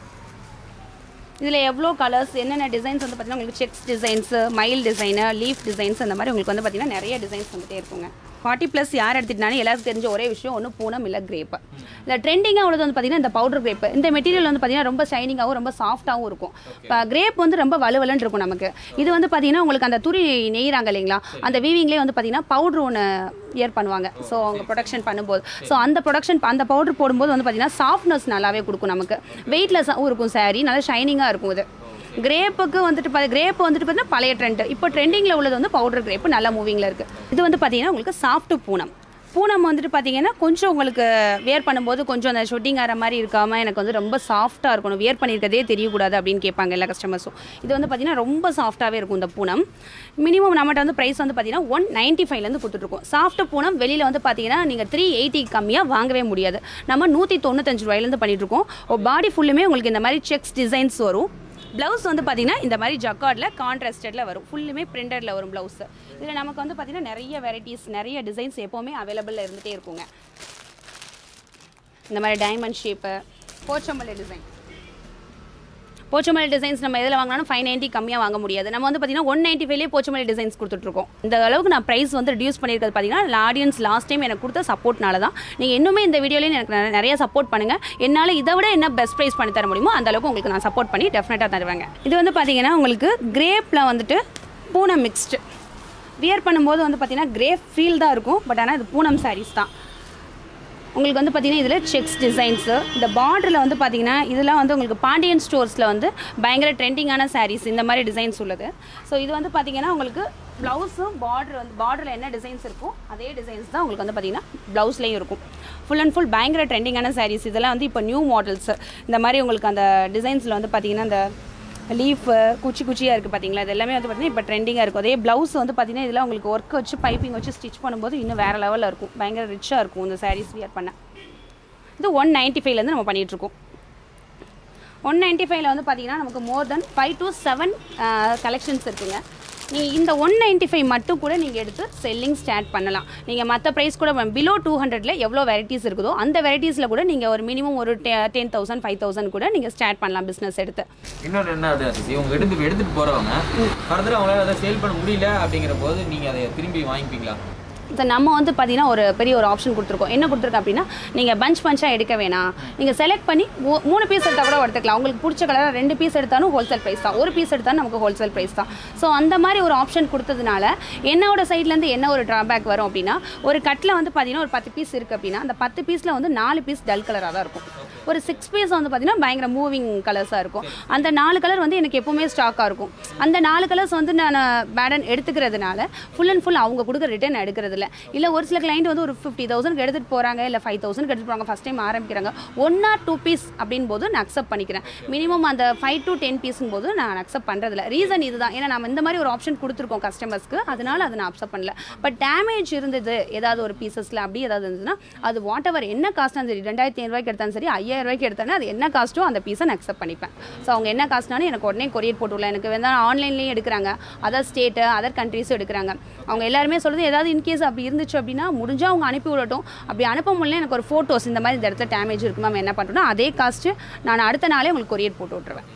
இதில் எவ்வளோ கலர்ஸ் என்னென்ன டிசைன்ஸ் வந்து பார்த்தீங்கன்னா உங்களுக்கு செக்ஸ் டிசைன்ஸு மயில் டிசைனு லீஃப் டிசைன்ஸ் அந்த மாதிரி உங்களுக்கு வந்து பார்த்தீங்கன்னா நிறைய டிசைன்ஸ் வந்துட்டே இருக்குங்க ஃபார்ட்டி ப்ளஸ் யார் எடுத்துட்டாலும் எல்லாருக்கும் தெரிஞ்ச ஒரே விஷயம் ஒன்று பூனம் இல்லை கிரேப் இந்த ட்ரெண்டிங்காக உள்ளது வந்து பார்த்தீங்கன்னா இந்த பவுடர் கிரேப் இந்த மெட்டீரியல் வந்து பார்த்தீங்கன்னா ரொம்ப ஷைனிங்காகவும் ரொம்ப சாஃப்ட்டாகவும் இருக்கும் இப்போ கிரேப் வந்து ரொம்ப வலுவலன்னு இருக்கும் நமக்கு இது வந்து பார்த்தீங்கன்னா உங்களுக்கு அந்த துணி நெய்கிறாங்க இல்லைங்களா அந்த வீவிங்லேயே வந்து பார்த்தீங்கன்னா பவுட்ரு ஒன்று இயர் பண்ணுவாங்க ஸோ அவங்க ப்ரொடக்ஷன் பண்ணும்போது ஸோ அந்த ப்ரொடக்ஷன் அந்த பவுடர் போடும்போது வந்து பார்த்தீங்கன்னா சாஃப்ட்னஸ் நல்லாவே கொடுக்கும் நமக்கு வெயிட்லெஸ்ஸாகவும் இருக்கும் saree நல்லா ஷைனிங்காக இருக்கும் இது கிரேப்புக்கு வந்துட்டு பா கிரேப் வந்துட்டு பார்த்தீங்கன்னா பழைய ட்ரெண்ட் இப்போ ட்ரெண்டிங்கில் உள்ளது வந்து பவுடர் கிரேப் நல்லா மூவிங்கில் இருக்குது இது வந்து பார்த்தீங்கன்னா உங்களுக்கு சாஃப்ட் பூனம் பூனம் வந்துட்டு பார்த்தீங்கன்னா கொஞ்சம் உங்களுக்கு வேர் பண்ணும்போது கொஞ்சம் அந்த ஷொட்டிங் ஆகிற மாதிரி இருக்காமல் எனக்கு வந்து ரொம்ப சாஃப்ட்டாக இருக்கணும் வேர் பண்ணியிருக்கதே தெரியக்கூடாது அப்படின்னு கேட்பாங்க எல்லா கஸ்டமர்ஸும் இது வந்து பார்த்தீங்கன்னா ரொம்ப சாஃப்ட்டாகவே இருக்கும் இந்த பூனம் மினிமம் நம்மகிட்ட வந்து ப்ரைஸ் வந்து பார்த்தீங்கன்னா ஒன் நைன்ட்டி ஃபைவ்லேருந்து கொடுத்துட்ருக்கோம் சாஃப்ட் பூனம் வெளியில் வந்து பார்த்தீங்கன்னா நீங்கள் த்ரீ எயிட்டி கம்மியாக வாங்கவே முடியாது நம்ம நூற்றி தொண்ணூத்தஞ்சு ரூபாயிலேருந்து பண்ணிகிட்ருக்கோம் பாடி ஃபுல்லுமே உங்களுக்கு இந்த மாதிரி செக்ஸ் டிசைன்ஸ் வரும் ப்ளவுஸ் வந்து பார்த்தீங்கன்னா இந்த மாதிரி ஜக்கார்டில் கான்ட்ராஸ்டடில் வரும் ஃபுல்லுமே பிரிண்டடில் வரும் ப்ளவுஸ் இதில் நமக்கு வந்து பார்த்தீங்கன்னா நிறைய வெரைட்டிஸ் நிறைய டிசைன்ஸ் எப்போவுமே அவைலபிளில் இருந்துகிட்டே இருக்குங்க இந்த மாதிரி diamond shape Pochampalli design Pochampalli designs நம்ம எதில் வாங்கினாலும் ஃபைவ் நைன்ட்டி கம்மியாக வாங்க முடியாது நம்ம வந்து பார்த்தீங்கன்னா ஒன் நைன்ட்டி ஃபைவ்லேயே போச்சமல்லி டிசைன்ஸ் கொடுத்துட்ருக்கோம் இந்த அளவுக்கு நான் ப்ரைஸ் வந்து ரிடியூஸ் பண்ணியிருக்கிறது பார்த்தீங்கன்னா ஆடியன்ஸ் லாஸ்ட் டைம் எனக்கு கொடுத்த சப்போர்ட்னால தான் நீங்கள் இன்னுமே இந்த வீடியோலையும் எனக்கு நெ- நிறைய சப்போர்ட் பண்ணுங்கள் என்னால் இதை விட என்ன பெஸ்ட் ப்ரைஸ் பண்ணி தர முடியுமோ அந்த அளவுக்கு உங்களுக்கு நான் சப்போர்ட் பண்ணி டெஃபினட்டாக தருவேங்க இது வந்து பார்த்தீங்கன்னா உங்களுக்கு கிரேப்பில் வந்துட்டு பூனம் மிக்ஸ்டு வியர் பண்ணும்போது வந்து பார்த்தீங்கன்னா கிரேப் ஃபீல் தான் இருக்கும் பட் ஆனால் இது பூனம் சாரீஸ் தான் உங்களுக்கு வந்து பார்த்தீங்கன்னா இதில் செக்ஸ் டிசைன்ஸு இந்த பார்டரில் வந்து பார்த்தீங்கன்னா இதெல்லாம் வந்து உங்களுக்கு பாண்டியன் ஸ்டோர்ஸில் வந்து பயங்கர ட்ரெண்டிங்கான sarees இந்த மாதிரி டிசைன்ஸ் உள்ளது ஸோ இது வந்து பார்த்தீங்கன்னா உங்களுக்கு ப்ளவுஸும் பார்டர் வந்து பார்டரில் என்ன டிசைன்ஸ் இருக்கோ அதே டிசைன்ஸ் தான் உங்களுக்கு வந்து பார்த்தீங்கன்னா ப்ளவுஸ்லேயும் இருக்கும் ஃபுல் அண்ட் ஃபுல் பயங்கர ட்ரெண்டிங்கான sarees இதெல்லாம் வந்து இப்போ நியூ மாடல்ஸ் இந்த மாதிரி உங்களுக்கு அந்த டிசைன்ஸில் வந்து பார்த்தீங்கன்னா அந்த லீஃபு குச்சி குச்சியாக இருக்குது பார்த்தீங்களா இது எல்லாமே வந்து பார்த்தீங்கன்னா இப்போ ட்ரெண்டிங்காக இருக்கும் அதே ப்ளவுஸ் வந்து பார்த்தீங்கன்னா இதெல்லாம் உங்களுக்கு ஒர்க் வச்சு பைப்பிங் வச்சு ஸ்டிச் பண்ணும்போது இன்னும் வேறு லெவலில் இருக்கும் பயங்கர ரிச்சாக இருக்கும் இந்த sarees வியர் பண்ண இது ஒன் நைன்ட்டி ஃபைவ்லேருந்து நம்ம பண்ணிகிட்ருக்கோம் ஒன் நைன்ட்டி ஃபைவ்ல வந்து பார்த்தீங்கன்னா நமக்கு more than five to seven collections இருக்குங்க நீங்கள் இந்த ஒன் நைன்ட்டி ஃபைவ் மட்டும் கூட நீங்கள் எடுத்து செல்லிங் ஸ்டார்ட் பண்ணலாம் நீங்கள் மற்ற ப்ரைஸ் கூட பிலோ டூ ஹண்ட்ரட்ல எவ்வளோ வெரைட்டிஸ் இருக்குதோ அந்த வெரைட்டிஸில் கூட நீங்கள் ஒரு மினிமம் ஒரு டென் தௌசண்ட் ஃபைவ் தௌசண்ட் கூட நீங்கள் ஸ்டார்ட் பண்ணலாம் பிஸ்னஸ் எடுத்து இன்னொன்று என்ன அப்படின்னா சிசி, இவங்க எடுத்து எடுத்துட்டு போறவங்க ஃபர்தர் அவங்களால அதை சேல் பண்ண முடியல அப்படிங்கிற போது நீங்க அதை திரும்பி வாங்கிப்பீங்களா இப்போ நம்ம வந்து பார்த்தீங்கன்னா ஒரு பெரிய ஒரு ஆப்ஷன் கொடுத்துருக்கோம் என்ன கொடுத்துருக்கோம் அப்படின்னா நீங்கள் பஞ்ச் பஞ்சாக எடுக்க வேணாம் நீங்கள் செலக்ட் பண்ணி மூ- மூணு பீஸ் எடுத்தால் கூட எடுத்துக்கலாம் உங்களுக்கு பிடிச்ச கலர் ரெண்டு பீஸ் எடுத்தாலும் ஹோல்சேல் ப்ரைஸ் தான் ஒரு பீஸ் எடுத்தாலும் நமக்கு ஹோல்சேல் ப்ரைஸ் தான் ஸோ அந்த மாதிரி ஒரு ஆப்ஷன் கொடுத்ததுனால என்னோட சைட்லேருந்து என்ன ஒரு ட்ராபேக் வரும் அப்படின்னா ஒரு கட்டில் வந்து பார்த்தீங்கன்னா ஒரு பத்து பீஸ் இருக்குது அப்படின்னா அந்த பத்து பீஸில் வந்து நாலு பீஸ் டல் கலராக தான் இருக்கும் ஒரு சிக்ஸ் பீஸ் வந்து பார்த்தீங்கன்னா பயங்கர மூவிங் கலர்ஸாக இருக்கும் அந்த நாலு கலர் வந்து எனக்கு எப்போவுமே ஸ்டாக்காக இருக்கும் அந்த நாலு கலர்ஸ் வந்து நான் பேடன் எடுத்துக்கிறதுனால ஃபுல் அண்ட் ஃபுல் அவங்க கொடுக்க ரிட்டர்ன் எடுக்கிறது இல்லை இல்லை ஒரு சில கிளைண்ட் வந்து ஒரு ஃபிஃப்டி தௌசண்ட் எடுத்துகிட்டு போகிறாங்க இல்லை ஃபைவ் தௌசண்ட் எடுத்துகிட்டு போகிறாங்க ஃபஸ்ட் டைம் ஆரம்பிக்கிறாங்க ஒன் ஆர் டூ பீஸ் அப்படின் போது நான் அக்செப்ட் பண்ணிக்கிறேன் மினிமம் அந்த ஃபைவ் டு டென் பீஸும் போது நான் அக்செப்ட் பண்ணுறதில்ல ரீசன் இதுதான் ஏன்னா நம்ம இந்த மாதிரி ஒரு ஆப்ஷன் கொடுத்துருக்கோம் கஸ்டமர்ஸ்க்கு அதனால அதை நான் அக்செப்ட் பண்ணல பட் டேமேஜ் இருந்தது ஏதாவது ஒரு பீசஸில் அப்படி ஏதாவது இருந்ததுன்னா அது வாட் எவர் என்ன காஸ்ட்டாலும் சரி ரெண்டாயிரத்தி ஐநூறுவாய்க்கு எடுத்தாலும் சரி ஐயாயிரம் ரூபாய்க்கு எடுத்தாலும் அது என்ன காஸ்ட்டோ அந்த பீஸை நான் அக்செப்ட் பண்ணிப்பேன் ஸோ அவங்க என்ன காஸ்ட்னாலும் எனக்கு உடனே கொரியர் போட்டு விடலாம் எனக்கு வேணா ஆன்லைன்லேயும் எடுக்கிறாங்க அதர் ஸ்டேட்டு அதர் கண்ட்ரீஸும் எடுக்கிறாங்க அவங்க எல்லாருமே சொல்றது ஏதாவது இன்கேஸ் அப்படி இருந்துச்சு அப்படின்னா முடிஞ்சால் அவங்க அனுப்பி விடட்டும் அப்படி அனுப்ப முடியல எனக்கு ஒரு ஃபோட்டோஸ் இந்த மாதிரி இந்த இடத்துல டேமேஜ் இருக்கு மேம் என்ன பண்ணுறோன்னா அதே காஸ்ட்டு நான் அடுத்த நாளே உங்களுக்கு கொரியர் போட்டு விட்ருவேன்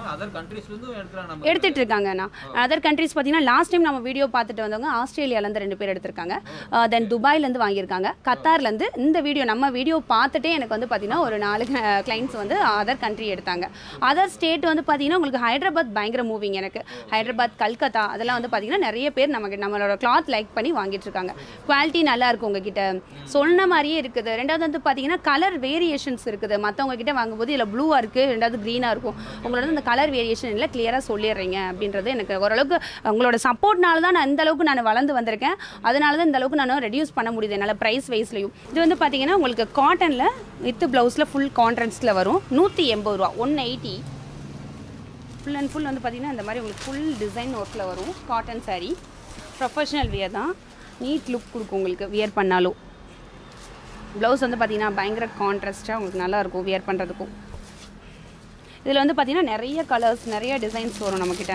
அதர் கண்ட்ரீஸ்ல இருந்தும் எடுக்கிறாங்க நம்ம எடுத்துட்டு இருக்காங்கண்ணா அதர் கண்ட்ரிஸ் பார்த்தீங்கன்னா லாஸ்ட் டைம் நம்ம வீடியோ பார்த்துட்டு வந்தவங்க ஆஸ்திரேலியாலேருந்து ரெண்டு பேர் எடுத்திருக்காங்க தென் துபாயிலேருந்து வாங்கியிருக்காங்க கத்தார்லேருந்து இந்த வீடியோ நம்ம வீடியோ பார்த்துட்டே எனக்கு வந்து பார்த்தீங்கன்னா ஒரு நாலு கிளைண்ட்ஸ் வந்து அதர் கண்ட்ரி எடுத்தாங்க அதர் ஸ்டேட் வந்து பார்த்தீங்கன்னா உங்களுக்கு ஹைதராபாத் பயங்கர மூவிங் எனக்கு ஹைதராபாத் கல்கத்தா அதெல்லாம் வந்து பார்த்தீங்கன்னா நிறைய பேர் நமக்கு நம்மளோட கிளாத் லைக் பண்ணி வாங்கிட்டு இருக்காங்க குவாலிட்டி நல்லா இருக்கும் உங்ககிட்ட சொன்ன மாதிரியே இருக்குது ரெண்டாவது வந்து பார்த்தீங்கன்னா கலர் வேரியேஷன்ஸ் இருக்குது மற்றவங்க கிட்ட வாங்கும்போது இதில் ப்ளூவாக இருக்குது ரெண்டாவது க்ரீனாக இருக்கும் உங்களோட இந்த கலர் வேரியேஷன் இல்லை கிளியராக சொல்லிடுறீங்க அப்படின்றது எனக்கு ஓரளவுக்கு உங்களோட சப்போர்ட்னால தான் நான் இந்த அளவுக்கு நான் வளர்ந்து வந்திருக்கேன் அதனால தான் இந்த அளவுக்கு நான் ரெடியூஸ் பண்ண முடியுது என்னால் ப்ரைஸ் வைஸ்லையும் இது வந்து பார்த்தீங்கன்னா உங்களுக்கு காட்டனில் வித் ப்ளவுஸில் ஃபுல் கான்ட்ரன்ஸில் வரும் நூற்றி எண்பது ரூபா one eighty full and full வந்து பார்த்தீங்கன்னா இந்த மாதிரி உங்களுக்கு ஃபுல் டிசைன் ஒர்க்கில் வரும் காட்டன் saree ப்ரொஃபஷனல் வியர் தான் நீட் லுக் கொடுக்கும் உங்களுக்கு வியர் பண்ணாலும் ப்ளவுஸ் வந்து பார்த்தீங்கன்னா பயங்கர கான்ட்ராஸ்ட்டாக உங்களுக்கு நல்லா இருக்கும் வியர் பண்ணுறதுக்கும் இதில் வந்து பார்த்தீங்கன்னா நிறைய கலர்ஸ் நிறைய டிசைன்ஸ் வரும் நம்மக்கிட்ட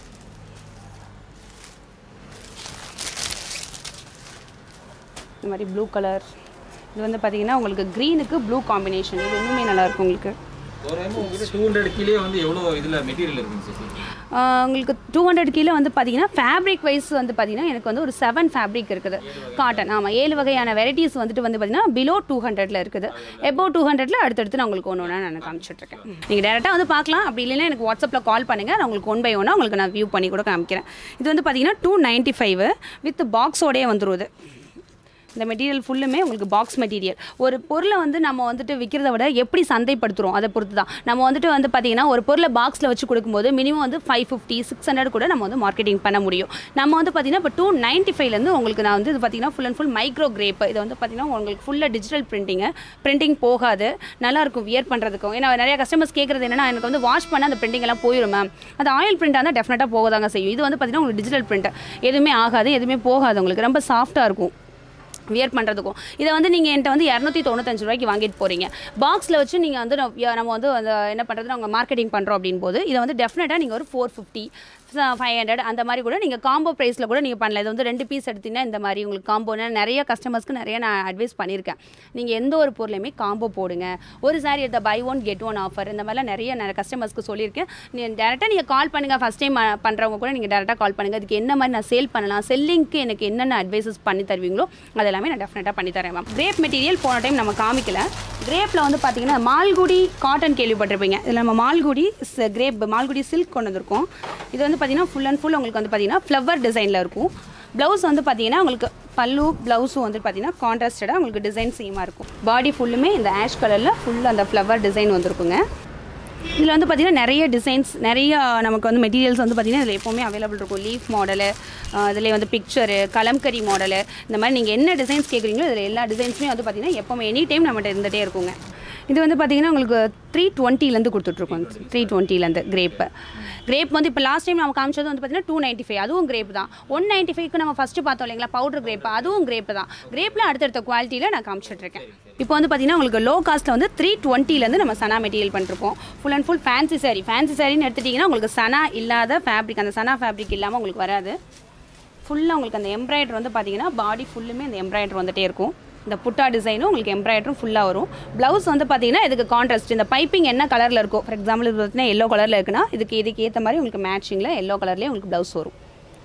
இந்த மாதிரி ப்ளூ கலர் இது வந்து பார்த்தீங்கன்னா உங்களுக்கு க்ரீனுக்கு ப்ளூ காம்பினேஷன் இது இன்னுமே நல்லா இருக்கும் உங்களுக்கு தோராயமாக உங்ககிட்ட டூ ஹண்ட்ரட் கீழே வந்து எவ்வளோ இதில் மெட்டீரியல் இருக்குங்க சிஸ்டர் ஆஹ் உங்களுக்கு டூ ஹண்ட்ரட் கீழே வந்து பார்த்தீங்கன்னா ஃபேப்ரிக் வைஸ் வந்து பார்த்தீங்கன்னா எனக்கு வந்து ஒரு செவன் ஃபேப்ரிக் இருக்குது காட்டன் ஆமாம் ஏழு வகையான வெரைட்டிஸ் வந்துட்டு வந்து பார்த்தீங்கன்னா பிலோ டூ ஹண்ட்ரட்ல இருக்குது எபோ டூ ஹண்ட்ரட்ல அடுத்தடுத்து நான் உங்களுக்கு ஒன்று ஒன்றா நான் காமிச்சிட்ருக்கேன் நீங்கள் டேரெக்டாக வந்து பார்க்கலாம் அப்படி இல்லைன்னா எனக்கு வாட்ஸ்அப்பில் கால் பண்ணுங்கள் நான் உங்களுக்கு ஒன் பை ஒன்னாக உங்களுக்கு நான் வியூ பண்ணி கூட காமிக்கிறேன் இது வந்து பார்த்தீங்கன்னா டூ நைன்ட்டி ஃபைவ் வித் பாக்ஸோடயே வந்துருது இந்த மெட்டீரியல் ஃபுல்லுமே உங்களுக்கு பாக்ஸ் மெட்டீரியல் ஒரு பொருளை வந்து நம்ம வந்துட்டு விற்கிறத விட எப்படி சந்தைப்படுத்துகிறோம் அதை பொறுத்து தான் நம்ம வந்துட்டு வந்து பார்த்தீங்கன்னா ஒரு பொருளை பாக்ஸில் வச்சு கொடுக்கும்போது மினிமம் வந்து ஃபைவ் ஃபிஃப்டி சிக்ஸ் ஹண்ட்ரட் கூட நம்ம வந்து மார்க்கெட்டிங் பண்ண முடியும் நம்ம வந்து பார்த்தீங்கன்னா இப்போ டூ நைன்ட்டி ஃபைவ்லேருந்து உங்களுக்கு நான் வந்து இது பார்த்தீங்கன்னா full and full micro crepe இது வந்து பார்த்தீங்கன்னா உங்களுக்கு ஃபுல்லாக டிஜிட்டல் பிரிண்டிங்கு பிரிண்டிங் போகாது நல்லாயிருக்கும் வியர் பண்ணுறதுக்கும் ஏன்னா நிறைய கஸ்டமர்ஸ் கேட்குறது என்னன்னா எனக்கு வந்து வாஷ் பண்ண அந்த பிரிண்டிங் எல்லாம் போயிடும் மேம் அது ஆயில் பிரிண்டாக இருந்தால் டெஃபினட்டாக போகதாங்க செய்யும் இது வந்து பார்த்தீங்கன்னா உங்களுக்கு டிஜிட்டல் பிரிண்ட் எதுவுமே ஆகாது எதுவுமே போகாது உங்களுக்கு ரொம்ப சாஃப்ட்டாக இருக்கும் வியர் பண்ணுறதுக்கும் இதை வந்து நீங்கள் என்கிட்ட வந்து இரநூத்தி தொண்ணூத்தஞ்சு ரூபாய்க்கு வாங்கிட்டு போகிறீங்க பாக்ஸில் வச்சு நீங்கள் வந்து நம்ம நம்ம வந்து அந்த என்ன பண்ணுறது நாங்கள் மார்க்கெட்டிங் பண்ணுறோம் அப்படின் போது இதை வந்து டெஃபினட்டாக நீங்கள் ஒரு ஃபோர் ஃபிஃப்டி ஃபைவ் ஹண்ட்ரட் அந்த மாதிரி கூட நீங்கள் காம்போ ப்ரைஸில் கூட நீங்கள் பண்ணலாம் இது வந்து ரெண்டு பீஸ் எடுத்தீங்கன்னா இந்த மாதிரி உங்களுக்கு காம்போனா நிறைய கஸ்டமர்ஸ்க்கு நிறைய நான் அட்வைஸ் பண்ணியிருக்கேன் நீங்கள் எந்த ஒரு பொருளையுமே காம்போ போடுங்க ஒரு சாரி எடுத்த buy one get one offer இந்த மாதிரிலாம் நிறைய நிறைய கஸ்டமர்ஸ்க்கு சொல்லியிருக்கேன் நீங்கள் டேரெக்டாக நீங்கள் கால் பண்ணுங்கள் ஃபஸ்ட் டைம் பண்ணுறவங்க கூட நீங்கள் டேரெக்டாக கால் பண்ணுங்கள் அதுக்கு என்ன மாதிரி நான் சேல் பண்ணலாம் செல்லிங்க்கு எனக்கு என்னென்ன அட்வைசஸ் பண்ணி தருவீங்களோ அதெல்லாமே நான் டெஃபினட்டாக பண்ணி தரேன் மேம் கிரேப் மெட்டீரியல் போன டைம் நம்ம காமிக்கல கிரேப்பில் வந்து பார்த்தீங்கன்னா மால்குடி காட்டன் கேள்விப்பட்டிருப்பீங்க இதில் நம்ம மால்குடி கிரேப் மால்குடி சில்க் கொண்டு வந்திருக்கோம் இது வந்து பார்த்தீங்கன்னா ஃபுல் அண்ட் ஃபுல் உங்களுக்கு வந்து பார்த்தீங்கன்னா ஃப்ளவர் டிசைனில் இருக்கும் ப்ளவுஸ் வந்து பார்த்தீங்கன்னா உங்களுக்கு பல்லு ப்ளவுஸும் வந்து பார்த்தீங்கன்னா கான்ட்ராஸ்டடாக உங்களுக்கு டிசைன் சேமாக இருக்கும் பாடி ஃபுல்லுமே இந்த ஆஷ் கலரில் ஃபுல் அந்த ஃப்ளவர் டிசைன் வந்திருக்குங்க இதில் வந்து பார்த்திங்கன்னா நிறைய டிசைன்ஸ் நிறைய நமக்கு வந்து மெட்டீரியல்ஸ் வந்து பார்த்திங்கன்னா இதில் எப்போவுமே அவைலபிள் இருக்கும் லீஃப் மாடலு இதில் வந்து பிக்சரு கலம்கரி மாடலு இந்த மாதிரி நீங்கள் என்ன டிசைன்ஸ் கேட்குறீங்களோ இதில் எல்லா டிசைன்ஸுமே வந்து பார்த்திங்கன்னா எப்போவுமே எனி டைம் நம்மகிட்ட இருந்துகிட்டே இருக்குங்க இது வந்து பார்த்திங்கன்னா உங்களுக்கு த்ரீ டுவெண்ட்டிலேருந்து கொடுத்துட்ருக்கோம் த்ரீ டுவெண்ட்டிலேருந்து கிரேப்பு கிரேப் வந்து இப்போ லாஸ்ட் டைம் நம்ம காமிச்சது வந்து பார்த்தீங்கன்னா டூ நைன்ட்டி ஃபைவ் அதுவும் கிரேப் தான் ஒன் நைன்ட்டி ஃபைவ்க்கு நம்ம ஃபஸ்ட்டு பார்த்தோம் இல்லைங்களா பவுடர் கிரேப் அதுவும் கிரேப் தான் கிரேப்பில் அடுத்தடுத்த குவாலிட்டியில் நான் காமிச்சிட்ருக்கேன் இப்போ வந்து பார்த்தீங்கன்னா உங்களுக்கு லோ காஸ்ட்டில் வந்து த்ரீ டுவெண்ட்டிலேருந்து நம்ம சனா மெட்டீரியல் பண்ணிருப்போம் full and full fancy saree fancy சாரின்னு எடுத்துட்டிங்கன்னா உங்களுக்கு சனா இல்லாத ஃபேப்ரிக் அந்த சனா ஃபேப்ரிக் இல்லாமல் உங்களுக்கு வராது ஃபுல்லாக உங்களுக்கு அந்த எம்ப்ராய்டர் வந்து பார்த்தீங்கன்னா பாடி ஃபுல்லுமே அந்த எம்ப்ராய்டர் வந்துட்டே இருக்கும் இந்த புட்டா டிசைனும் உங்களுக்கு எம்ப்ராய்டரும் ஃபுல்லாக வரும் ப்ளவுஸ் வந்து பார்த்தீங்கன்னா இதுக்கு கான்ட்ராஸ்ட் இந்த பைப்பிங் என்ன கலரில் இருக்கும் ஃபார் எக்ஸாம்பிள் இது பார்த்தீங்கன்னா எல்லோ கலரில் இருக்குன்னா இதுக்கு இதுக்கு ஏற்ற மாதிரி உங்களுக்கு மேட்சிங்கில் எல்லோ கலர்லேயே உங்களுக்கு ப்ளவுஸ் வரும்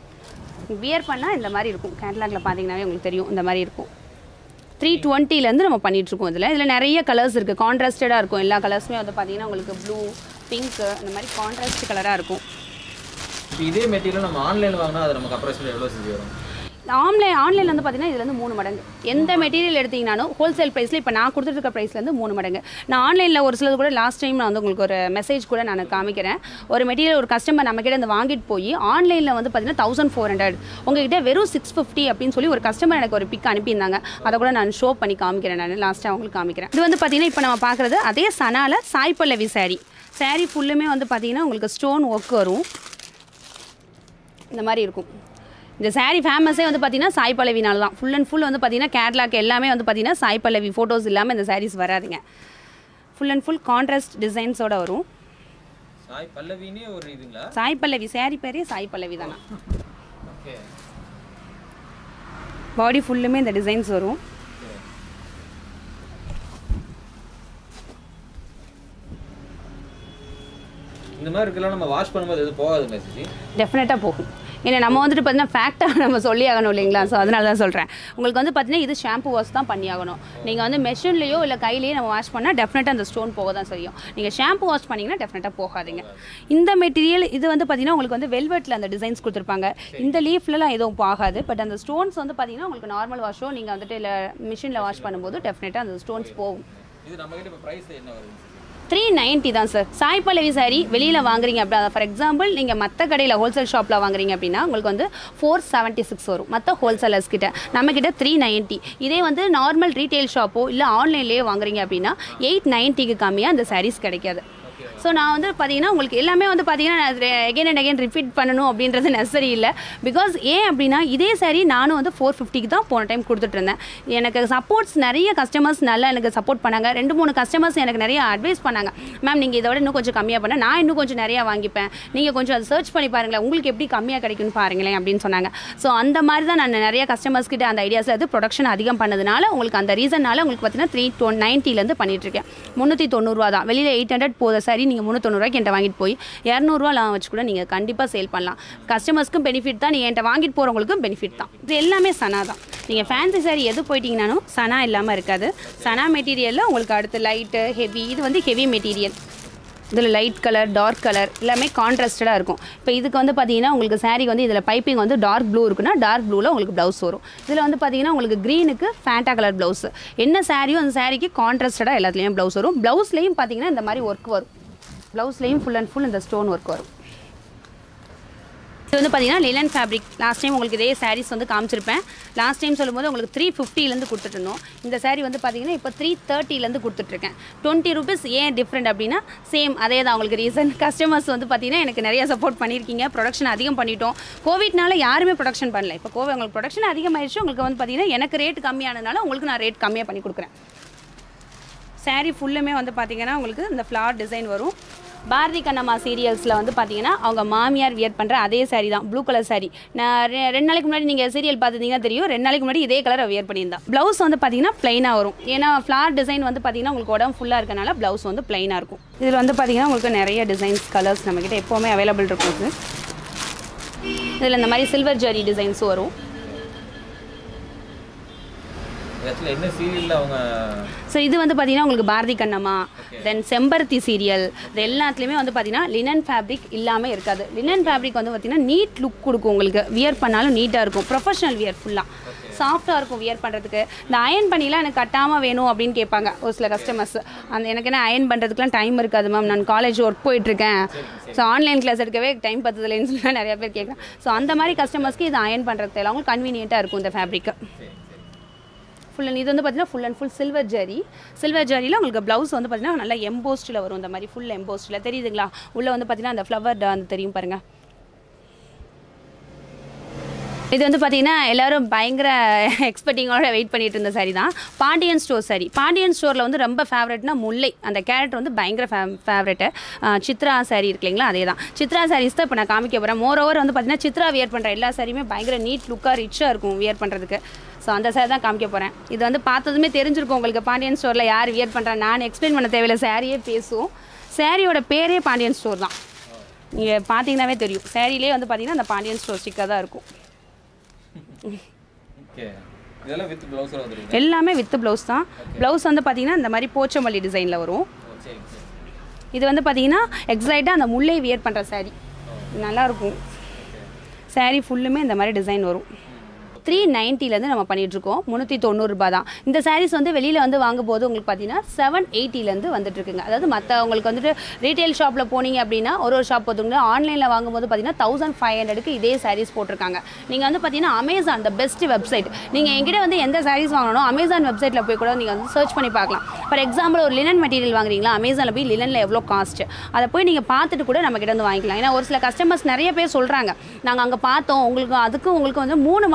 வியர் பண்ணால் இந்த மாதிரி இருக்கும் கேட்லாகில் பார்த்தீங்கன்னாவே உங்களுக்கு தெரியும் இந்த மாதிரி இருக்கும் த்ரீ டுவெண்ட்டிலேருந்து நம்ம பண்ணிகிட்ருக்கோம் இதில் இதில் நிறைய கலர்ஸ் இருக்குது கான்ட்ராஸ்டடாக இருக்கும் எல்லா கலர்ஸுமே வந்து பார்த்தீங்கன்னா உங்களுக்கு ப்ளூ பிங்க்கு இந்த மாதிரி கான்ட்ராஸ்ட் கலராக இருக்கும் இப்போ இதே மெட்டீரியல் நம்ம ஆன்லைனில் வாங்கினா அது நமக்கு அப்ராக்சிமேட் எவ்வளோ செஞ்சு வரும் ஆன்லைன் ஆன்லைனில் வந்து பார்த்தீங்கன்னா இதுல இருந்து மூணு மடங்கு எந்த மெட்டீரியல் எடுத்தீங்கனாலும் ஹோல்சேல் ப்ரைஸில் இப்போ நான் கொடுத்துருக்க ப்ரைஸ்லேருந்து மூணு மடங்கு நான் ஆன்லைனில் ஒரு சிலது கூட லாஸ்ட் டைம் நான் வந்து உங்களுக்கு ஒரு மெசேஜ் கூட நான் காமிக்கிறேன் ஒரு மெட்டீரியல் ஒரு கஸ்டமர் நம்ம கிட்ட இருந்து வாங்கிட்டு போய் ஆன்லைனில் வந்து பார்த்தீங்கன்னா தௌசண்ட் ஃபோர் ஹண்ட்ரட் உங்ககிட்ட வெறும் சிக்ஸ் ஃபிஃப்டி அப்படின்னு சொல்லி ஒரு கஸ்டமர் எனக்கு ஒரு பிக் அனுப்பியிருந்தாங்க அதை கூட நான் ஷோ பண்ணி காமிக்கிறேன் நான் லாஸ்ட்டாக அவங்களுக்கு காமிக்கிறேன் இது வந்து பார்த்தீங்கன்னா இப்போ நம்ம பார்க்குறது அதே சனால சாய் பல்லவி saree saree ஃபுல்லுமே வந்து பார்த்தீங்கன்னா உங்களுக்கு ஸ்டோன் ஒர்க் வரும் இந்த மாதிரி இருக்கும் இந்த saree ஃபேமஸே வந்து பார்த்தீங்கன்னா சாய் பல்லவினால தான் ஃபுல் அண்ட் ஃபுல் வந்து பார்த்தீங்கன்னா கேட்லாக் எல்லாமே வந்து பார்த்தீங்கன்னா சாய் பல்லவி ஃபோட்டோஸ் இல்லாமல் இந்த sarees வராதுங்க ஃபுல் அண்ட் ஃபுல் கான்ட்ராஸ்ட் டிசைன்ஸோட வரும் சாய் பல்லவினே ஒரு இதுங்களா சாய் பல்லவி saree பேரே சாய் பல்லவி தானா ஓகே பாடி ஃபுல்லுமே இந்த டிசைன்ஸ் வரும் இந்த இந்த மாதிரி இருக்கலாம் நம்ம வாஷ் பண்ணும்போது எதுவும் போகாது மெசேஜ் டெஃபினட்டாக போகும் ஏன்னா நம்ம வந்துட்டு பார்த்தீங்கன்னா ஃபேக்டாக நம்ம சொல்லி ஆகணும் இல்லைங்களா ஸோ அதனால தான் சொல்கிறேன் உங்களுக்கு வந்து பார்த்தீங்கன்னா இது ஷாம்பு வாஷ் தான் பண்ணி ஆகணும் நீங்கள் வந்து மெஷின்லேயோ இல்லை கையிலேயோ நம்ம வாஷ் பண்ணால் டெஃபினட்டாக அந்த ஸ்டோன் போக தான் செய்யும் நீங்கள் ஷாம்பு வாஷ் பண்ணிங்கன்னா டெஃபினட்டாக போகாதீங்க இந்த மெட்டீரியல் இது வந்து பார்த்தீங்கன்னா உங்களுக்கு வந்து வெல்வெட்டில் அந்த டிசைன்ஸ் கொடுத்துருப்பாங்க இந்த லீஃப்லலாம் எதுவும் ஆகாது பட் அந்த ஸ்டோன்ஸ் வந்து பார்த்தீங்கன்னா உங்களுக்கு நார்மல் வாஷோ நீங்கள் வந்துட்டு இல்லை மிஷினில் வாஷ் பண்ணும்போது டெஃபினட்டாக அந்த ஸ்டோன்ஸ் போகும் இது நம்ம கிட்ட இப்போ ப்ரைஸ் என்ன வருது த்ரீ நைன்ட்டி தான் சார் சாய் பல்லவி சாரி வெளியில் வாங்குறீங்க அப்படின்னா ஃபார் எக்ஸாம்பிள் நீங்கள் மற்ற கடையில் ஹோல்சேல் ஷாப்பில் வாங்குறீங்க அப்படின்னா உங்களுக்கு வந்து ஃபோர் செவன்ட்டி சிக்ஸ் வரும் மற்ற ஹோல்சேலர்ஸ் கிட்ட நம்ம கிட்ட த்ரீ நைன்ட்டி இதே வந்து நார்மல் ரீட்டைல் ஷாப்போ இல்லை ஆன்லைன்லேயே வாங்குறீங்க அப்படின்னா எயிட் நைன்ட்டிக்கு கம்மியாக அந்த சாரீஸ் கிடைக்காது ஸோ நான் வந்து பார்த்தீங்கன்னா உங்களுக்கு எல்லாமே வந்து பார்த்தீங்கன்னா அகைன் அண்ட் அகைன் ரிப்பீட் பண்ணணும் அப்படின்றது நெசசரி இல்லை பிகாஸ் ஏன் அப்படின்னா இதே சாரி நானும் வந்து ஃபோர் ஃபிஃப்டிக்கு தான் போன டைம் கொடுத்துட்டு இருந்தேன் எனக்கு சப்போர்ட்ஸ் நிறைய கஸ்டமர்ஸ் நல்லா எனக்கு சப்போர்ட் பண்ணாங்க ரெண்டு மூணு கஸ்டமர்ஸ் எனக்கு நிறைய அட்வைஸ் பண்ணாங்க மேம் நீங்கள் இதோட இன்னும் கொஞ்சம் கம்மியாக பண்ண நான் இன்னும் கொஞ்சம் நிறையா வாங்கிப்பேன் நீங்கள் கொஞ்சம் அதை சர்ச் பண்ணி பாருங்களேன் உங்களுக்கு எப்படி கம்மியாக கிடைக்கும்னு பாருங்களேன் அப்படின்னு சொன்னாங்க ஸோ அந்த மாதிரி தான் நான் நிறைய கஸ்டமர்ஸ் கிட்ட அந்த ஐடியாஸில் அது ப்ரொடக்ஷன் அதிகம் பண்ணதுனால உங்களுக்கு அந்த ரீசன்னால உங்களுக்கு பார்த்தீங்கன்னா த்ரீ டொ நைன்ட்டிலேருந்து பண்ணிட்டுருக்கேன் முந்நூற்றி தொண்ணூறுரூவா தான் வெளியில் எயிட் ஹண்ட்ரட் போத சாரி நீங்கள் முந்நூற்றொண்ணூறுவாய்க்கு என்கிட்ட வாங்கிட்டு போய் இரநூறுவா லாபம் வச்சு கூட நீங்கள் கண்டிப்பாக சேல் பண்ணலாம் கஸ்டமர்ஸ்க்கும் பெனிஃபிட் தான் நீங்கள் என்கிட்ட வாங்கிட்டு போகிறவங்களுக்கும் பெனிஃபிட் தான் இது எல்லாமே சனா தான் நீங்கள் ஃபேன்சி சாரி எது போயிட்டீங்கனாலும் சனா இல்லாமல் இருக்காது சனா மெட்டீரியலில் உங்களுக்கு அடுத்து லைட்டு ஹெவி இது வந்து ஹெவி மெட்டீரியல் இதில் லைட் கலர் டார்க் கலர் எல்லாமே கான்ட்ராஸ்டடாக இருக்கும் இப்போ இதுக்கு வந்து பார்த்தீங்கன்னா உங்களுக்கு saree வந்து இதில் பைப்பிங் வந்து டார்க் ப்ளூ இருக்குன்னா டார்க் ப்ளூவில் உங்களுக்கு ப்ளவுஸ் வரும் இதில் வந்து பார்த்தீங்கன்னா உங்களுக்கு க்ரீனுக்கு ஃபேண்டா கலர் ப்ளவுஸ் என்ன சாரியோ அந்த சாரிக்கு கான்ட்ராஸ்டடாக எல்லாத்துலேயும் ப்ளவுஸ் வரும் ப்ளவுஸ்லேயும் பார்த்தீங்கன்னா இந்த மாதிரி ஒர்க் வரும் ப்ளவுஸ்லேயும் ஃபுல் அண்ட் ஃபுல் இந்த ஸ்டோன் ஒர்க் வரும் இது வந்து பார்த்தீங்கன்னா லிலன் ஃபேப்ரிக் லாஸ்ட் டைம் உங்களுக்கு இதே சாரீஸ் வந்து காமிச்சிருப்பேன் லாஸ்ட் டைம் சொல்லும்போது உங்களுக்கு த்ரீ ஃபிஃப்டிலேருந்து கொடுத்துட்டு இருந்தோம் இந்த saree வந்து பார்த்தீங்கன்னா இப்போ த்ரீ தேர்ட்டிலேருந்து கொடுத்துட்ருக்கேன் டுவெண்ட்டி ருபீஸ் ஏன் டிஃப்ரெண்ட் அப்படின்னா சேம் அதே தான் உங்களுக்கு ரீசன் கஸ்டமர்ஸ் வந்து பார்த்தீங்கன்னா எனக்கு நிறைய சப்போர்ட் பண்ணியிருக்கீங்க ப்ரொடக்ஷன் அதிகம் பண்ணிட்டோம் கோவிட்னால யாருமே ப்ரொடக்ஷன் பண்ணல இப்போ கோவிட் உங்களுக்கு ப்ரொடக்ஷன் அதிகமாகிடுச்சு உங்களுக்கு வந்து பார்த்தீங்கன்னா எனக்கு ரேட் கம்மியானதுனால உங்களுக்கு நான் ரேட் கம்மியாக பண்ணி கொடுக்குறேன் saree ஃபுல்லுமே வந்து பார்த்தீங்கன்னா உங்களுக்கு இந்த ஃப்ளார் டிசைன் வரும் பாரதி கண்ணம்மா சீரியல்ஸில் வந்து பார்த்தீங்கன்னா அவங்க மாமியார் வியர் பண்ணுற அதே saree தான் ப்ளூ கலர் saree நான் ரெ- ரெண்டு நாளைக்கு முன்னாடி நீங்கள் சீரியல் பார்த்துருந்தீங்கன்னா தெரியும் ரெண்டு நாளைக்கு முன்னாடி இதே கலரை வியர் பண்ணியிருந்தா ப்ளவுஸ் வந்து பார்த்தீங்கன்னா ப்ளைனாக வரும் ஏன்னா ஃப்ளார் டிசைன் வந்து பார்த்தீங்கன்னா உங்களுக்கு உடம்பு ஃபுல்லாக இருக்கனால ப்ளவுஸ் வந்து ப்ளைனாக இருக்கும் இதில் வந்து பார்த்தீங்கன்னா உங்களுக்கு நிறைய டிசைன்ஸ் கலர்ஸ் நம்மக்கிட்ட எப்போவுமே அவைலபிள் இருக்கும் இது இதில் இந்த மாதிரி சில்வர் ஜரி டிசைன்ஸும் வரும் ஆக்சுவலாக என்ன சீரியலில் அவங்க ஸோ இது வந்து பார்த்தீங்கன்னா உங்களுக்கு பாரதி கண்ணம்மா தென் செம்பருத்தி சீரியல் இது எல்லாத்துலேயுமே வந்து பார்த்தீங்கன்னா லினன் ஃபேப்ரிக் இல்லாமல் இருக்காது லினன் ஃபேப்ரிக் வந்து பார்த்தீங்கன்னா நீட் லுக் கொடுக்கும் உங்களுக்கு வியர் பண்ணாலும் நீட்டாக இருக்கும் ப்ரொஃபஷனல் வியர் ஃபுல்லாக சாஃப்டாக இருக்கும் வியர் பண்ணுறதுக்கு இந்த அயன் பண்ணிலாம் எனக்கு கட்டாமல் வேணும் அப்படின்னு கேட்பாங்க ஒரு சில கஸ்டமர்ஸ் அந்த எனக்கு என்ன அயன் பண்ணுறதுக்குலாம் டைம் இருக்காது மேம் நான் காலேஜ் ஒர்க் போயிட்டுருக்கேன் ஸோ ஆன்லைன் கிளாஸ் எடுக்கவே டைம் பத்துதலைன்னு சொல்லி நிறைய பேர் கேட்குறேன் ஸோ அந்த மாதிரி கஸ்டமர்ஸ்க்கு இது அயன் பண்ணுறது தேவை அவங்களுக்கு கன்வீனியண்ட்டாக இருக்கும் இந்த ஃபேப்ரிக்கு ஃபுல் அண்ட் இது வந்து பார்த்தீங்கன்னா full and full silver zari silver ஜரியில் உங்களுக்கு ப்ளவுஸ் வந்து பார்த்தீங்கன்னா நல்லா எம்போஸ்டில் வரும் இந்த மாதிரி ஃபுல் எம்போஸ்டில் தெரியுதுங்களா உள்ளே வந்து பார்த்தீங்கன்னா அந்த ஃப்ளவர் அந்த தெரியும் பாருங்கள் இது வந்து பார்த்தீங்கன்னா எல்லாரும் பயங்கர எக்ஸ்பெக்டிங்கோட வெயிட் பண்ணிட்டு இருந்த சாரி தான் பாண்டியன் ஸ்டோர் சாரி பாண்டியன் ஸ்டோரில் வந்து ரொம்ப ஃபேவரட்னா முல்லை அந்த கேரக்டர் வந்து பயங்கர ஃபே ஃபேவரெட்டு சித்ரா சாரி இருக்கு இல்லைங்களா அதே தான் சித்ரா சாரீஸ் தான் இப்போ நான் காமிக்க போகிறேன் மோர் ஓவர் வந்து பார்த்தீங்கன்னா சித்ரா வியர் பண்ணுற எல்லா சாரியுமே பயங்கர நீட் லுக்காக ரிச்சாக இருக்கும் வியர் பண்ணுறதுக்கு ஸோ அந்த சாரி தான் காமிக்க போகிறேன் இது வந்து பார்த்ததுமே தெரிஞ்சிருக்கும் உங்களுக்கு பாண்டியன் ஸ்டோரில் யார் வியர் பண்ணுறா நான் எக்ஸ்பிளைன் பண்ண தேவையில்ல சாரியே பேசும் சாரியோட பேரே பாண்டியன் ஸ்டோர் தான் நீங்கள் பார்த்தீங்கன்னாவே தெரியும் சாரிலே வந்து பார்த்தீங்கன்னா அந்த பாண்டியன் ஸ்டோர் ஸ்டிக்காக தான் இருக்கும் ஓகே இதெல்லாம் வித் ப்ளவுஸில் வந்துருங்க எல்லாமே வித் ப்ளவுஸ் தான் ப்ளவுஸ் வந்து பார்த்தீங்கன்னா இந்த மாதிரி போச்சமல்லி டிசைனில் வரும் ஓ சரி சரி இது வந்து பார்த்தீங்கன்னா எக்ஸைட்டாக அந்த முல்லை வியர் பண்ணுற saree நல்லாயிருக்கும் saree ஃபுல்லுமே இந்த மாதிரி டிசைன் வரும் த்ரீ நைன்ட்டிலேருந்து நம்ம பண்ணிகிட்ருக்கோம் முந்நூற்றி தொண்ணூறுரூபா தான் இந்த sarees வந்து வெளியில் வந்து வாங்கும்போது உங்களுக்கு பார்த்தீங்கன்னா செவன் எயிட்டிலேருந்து வந்துட்டுருக்குங்க அதாவது மற்ற உங்களுக்கு வந்துட்டு ரீட்டைல் ஷாப்பில் போனீங்க அப்படின்னா ஒரு ஒரு ஷாப் பார்த்துங்கன்னா ஆன்லைனில் வாங்கும்போது பார்த்தீங்கன்னா தௌசண்ட் ஃபைவ் ஹண்ட்ரடுக்கு இதே sarees போட்டிருக்காங்க நீங்கள் வந்து பார்த்தீங்கன்னா அமேசான் த பெஸ்ட் வெப்சைட் நீங்கள் எங்கிட்ட வந்து எந்த sarees வாங்கணும் அமேசான் வெப்சைட்டில் போய் கூட நீங்கள் வந்து சர்ச் பண்ணி பார்க்கலாம் ஃபார் எக்ஸாம்பிள் ஒரு லினன் மெட்டீரியல் வாங்குறீங்களா அமேசானில் போய் லினனில் எவ்வளோ காஸ்ட் அதை போய் நீங்கள் பார்த்துட்டு கூட நம்ம கிட்ட வந்து வாங்கிக்கலாம் ஏன்னா ஒரு சில கஸ்டமர்ஸ் நிறைய பேர் சொல்கிறாங்க நாங்கள் அங்கே பார்த்தோம் உங்களுக்கு அதுக்கும் உங்களுக்கு வந்து மூணு மடங்கு வந்து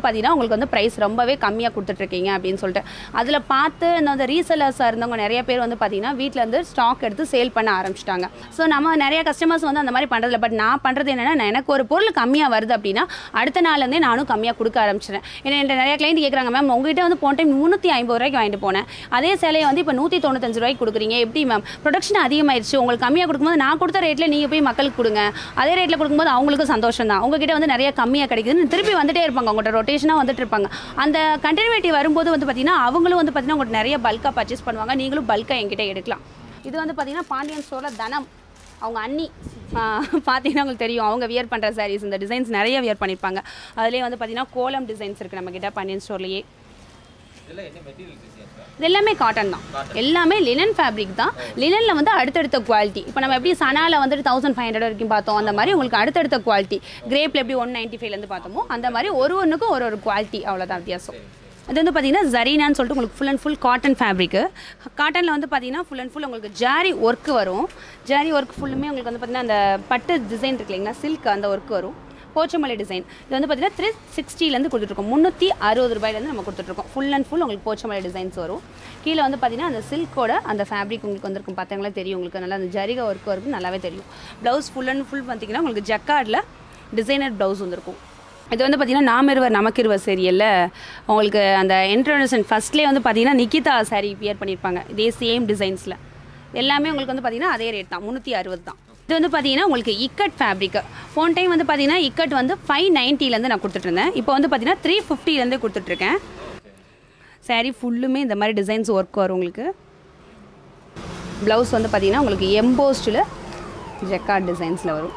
பார்த்தீங்கன்னா உங்களுக்கு வந்து ப்ரைஸ் ரொம்பவே கம்மியாக கொடுத்துட்ருக்கீங்க அப்படின்னு சொல்லிட்டு அதில் பார்த்து இந்த ரீசெல்லர்ஸாக இருந்தவங்க நிறைய பேர் வந்து பார்த்தீங்கன்னா வீட்டில் இருந்து ஸ்டாக் எடுத்து சேல் பண்ண ஆரம்பிச்சிட்டாங்க ஸோ நம்ம நிறைய கஸ்டமர்ஸ் வந்து அந்த மாதிரி பண்ணுறதில்ல பட் நான் பண்ணுறது என்னென்னா எனக்கு ஒரு பொருள் கம்மியாக வருது அப்படின்னா அடுத்த நாள்லேருந்தே நானும் கம்மியாக கொடுக்க ஆரம்பிச்சிட்டேன் ஏன்னா என்கிட்ட நிறைய கிளைண்ட் கேட்குறாங்க மேம் உங்ககிட்ட வந்து போன டைம் முந்நூற்றி ஐம்பது ரூபாய்க்கு வாங்கிட்டு போனேன் அதே சேலையை வந்து இப்போ நூற்றி தொண்ணூத்தஞ்சு ரூபாய்க்கு கொடுக்குறீங்க எப்படி மேம் ப்ரொடக்ஷன் அதிகமாயிருச்சு உங்களுக்கு கம்மியாக கொடுக்கும்போது நான் கொடுத்த ரேட்டில் நீங்கள் போய் மக்களுக்கு கொடுங்க அதே ரேட்டில் கொடுக்கும்போது அவங்களுக்கும் சந்தோஷம் தான் உங்ககிட்ட வந்து நிறைய கம்மியாக கிடைக்குதுன்னு திருப்பி வந்துட்டே இருப்பாங்க உங்கள்கிட்ட ரொட்டேஷனாக வந்துட்டு இருப்பாங்க அந்த கண்டினியூட்டி வரும்போது வந்து பார்த்தீங்கன்னா அவங்களும் வந்து பார்த்தீங்கன்னா உங்கள்கிட்ட நிறைய பல்காக பர்ச்சேஸ் பண்ணுவாங்க நீங்களும் பல்காக என்கிட்ட எடுக்கலாம் இது வந்து பார்த்தீங்கன்னா பாண்டியன் ஸ்டோரில் தனம் அவங்க அண்ணி ஆஹ், பார்த்தீங்கன்னா உங்களுக்கு தெரியும் அவங்க வியர் பண்ணுற சாரீஸ் இந்த டிசைன்ஸ் நிறைய வியர் பண்ணியிருப்பாங்க அதுலேயே வந்து பார்த்தீங்கன்னா கோலம் டிசைன்ஸ் இருக்குது நம்மக்கிட்ட பாண்டியன் ஸ்டோர்லேயே இதெல்லாம் என்ன மெட்டீரியல் டிசைன்ஸ் இது எல்லாமே காட்டன் தான் எல்லாமே லினன் ஃபேப்ரிக் தான் லினனில் வந்து அடுத்தடுத்த குவாலிட்டி இப்போ நம்ம எப்படி சனால வந்துட்டு தௌசண்ட் ஃபைவ் ஹண்ட்ரட் வரைக்கும் பார்த்தோம் அந்த மாதிரி உங்களுக்கு அடுத்தடுத்த குவாலிட்டி கிரேப்பில் எப்படி ஒன் நைன்ட்டி ஃபைவ்லேருந்து பார்த்தோமோ அந்த மாதிரி ஒரு ஒன்றுக்கும் ஒரு ஒரு குவாலிட்டி அவ்வளோதான் வித்தியாசம் இது வந்து பார்த்தீங்கன்னா ஜரீனான்னு சொல்லிட்டு உங்களுக்கு full and full cotton fabric காட்டனில் வந்து பார்த்தீங்கன்னா ஃபுல் அண்ட் ஃபுல் உங்களுக்கு ஜாரி ஒர்க் வரும் ஜாரி ஒர்க் ஃபுல்லுமே உங்களுக்கு வந்து பார்த்தீங்கன்னா அந்த பட்டு டிசைன் இருக்கு இல்லைங்களா சில்க் அந்த ஒர்க் வரும் போச்சமல்லி டிசைன் இது வந்து பார்த்தீங்கன்னா த்ரீ சிக்ஸ்டிலேருந்து கொடுத்துட்ருக்கோம் முந்நூற்றி அறுபது ரூபாயிலேருந்து நம்ம கொடுத்துட்ருக்கோம் ஃபுல் அண்ட் ஃபுல் உங்களுக்கு போச்சமல்லி டிசைன்ஸ் வரும் கீழே வந்து பார்த்தீங்கன்னா அந்த சில்கோட அந்த ஃபேப்ரிக் உங்களுக்கு வந்திருக்கும் பார்த்தீங்களா தெரியும் உங்களுக்கு நல்லா அந்த ஜரிகை ஒர்க் வரும் நல்லாவே தெரியும் ப்ளவுஸ் ஃபுல் அண்ட் ஃபுல் பார்த்தீங்கன்னா உங்களுக்கு ஜக்கார்டில் டிசைனர் ப்ளவுஸ் வந்திருக்கும் இது வந்து பார்த்தீங்கன்னா நாமிருவர் நமக்கிருவர் சீரியலில் உங்களுக்கு அந்த இன்ட்ரோடக்ஷன் ஃபஸ்ட்லேயே வந்து பார்த்தீங்கன்னா நிக்கிதா சாரி வியர் பண்ணியிருப்பாங்க இதே சேம் டிசைன்ஸில் எல்லாமே உங்களுக்கு வந்து பார்த்தீங்கன்னா அதே ரேட் தான் முந்நூற்றி அறுபது தான் இது வந்து பார்த்தீங்கன்னா உங்களுக்கு இக்கட் ஃபேப்ரிக் போன டைம் வந்து பார்த்தீங்கன்னா இக்கட் வந்து ஃபைவ் நைன்ட்டிலேருந்து நான் கொடுத்துட்ருந்தேன் இப்போ வந்து பார்த்தீங்கன்னா த்ரீ ஃபிஃப்டிலேருந்து கொடுத்துட்ருக்கேன் saree ஃபுல்லுமே இந்த மாதிரி டிசைன்ஸ் ஒர்க் வரும் உங்களுக்கு ப்ளவுஸ் வந்து பார்த்தீங்கன்னா உங்களுக்கு எம்போஸ்டில் ஜெக்கார்ட் டிசைன்ஸில் வரும்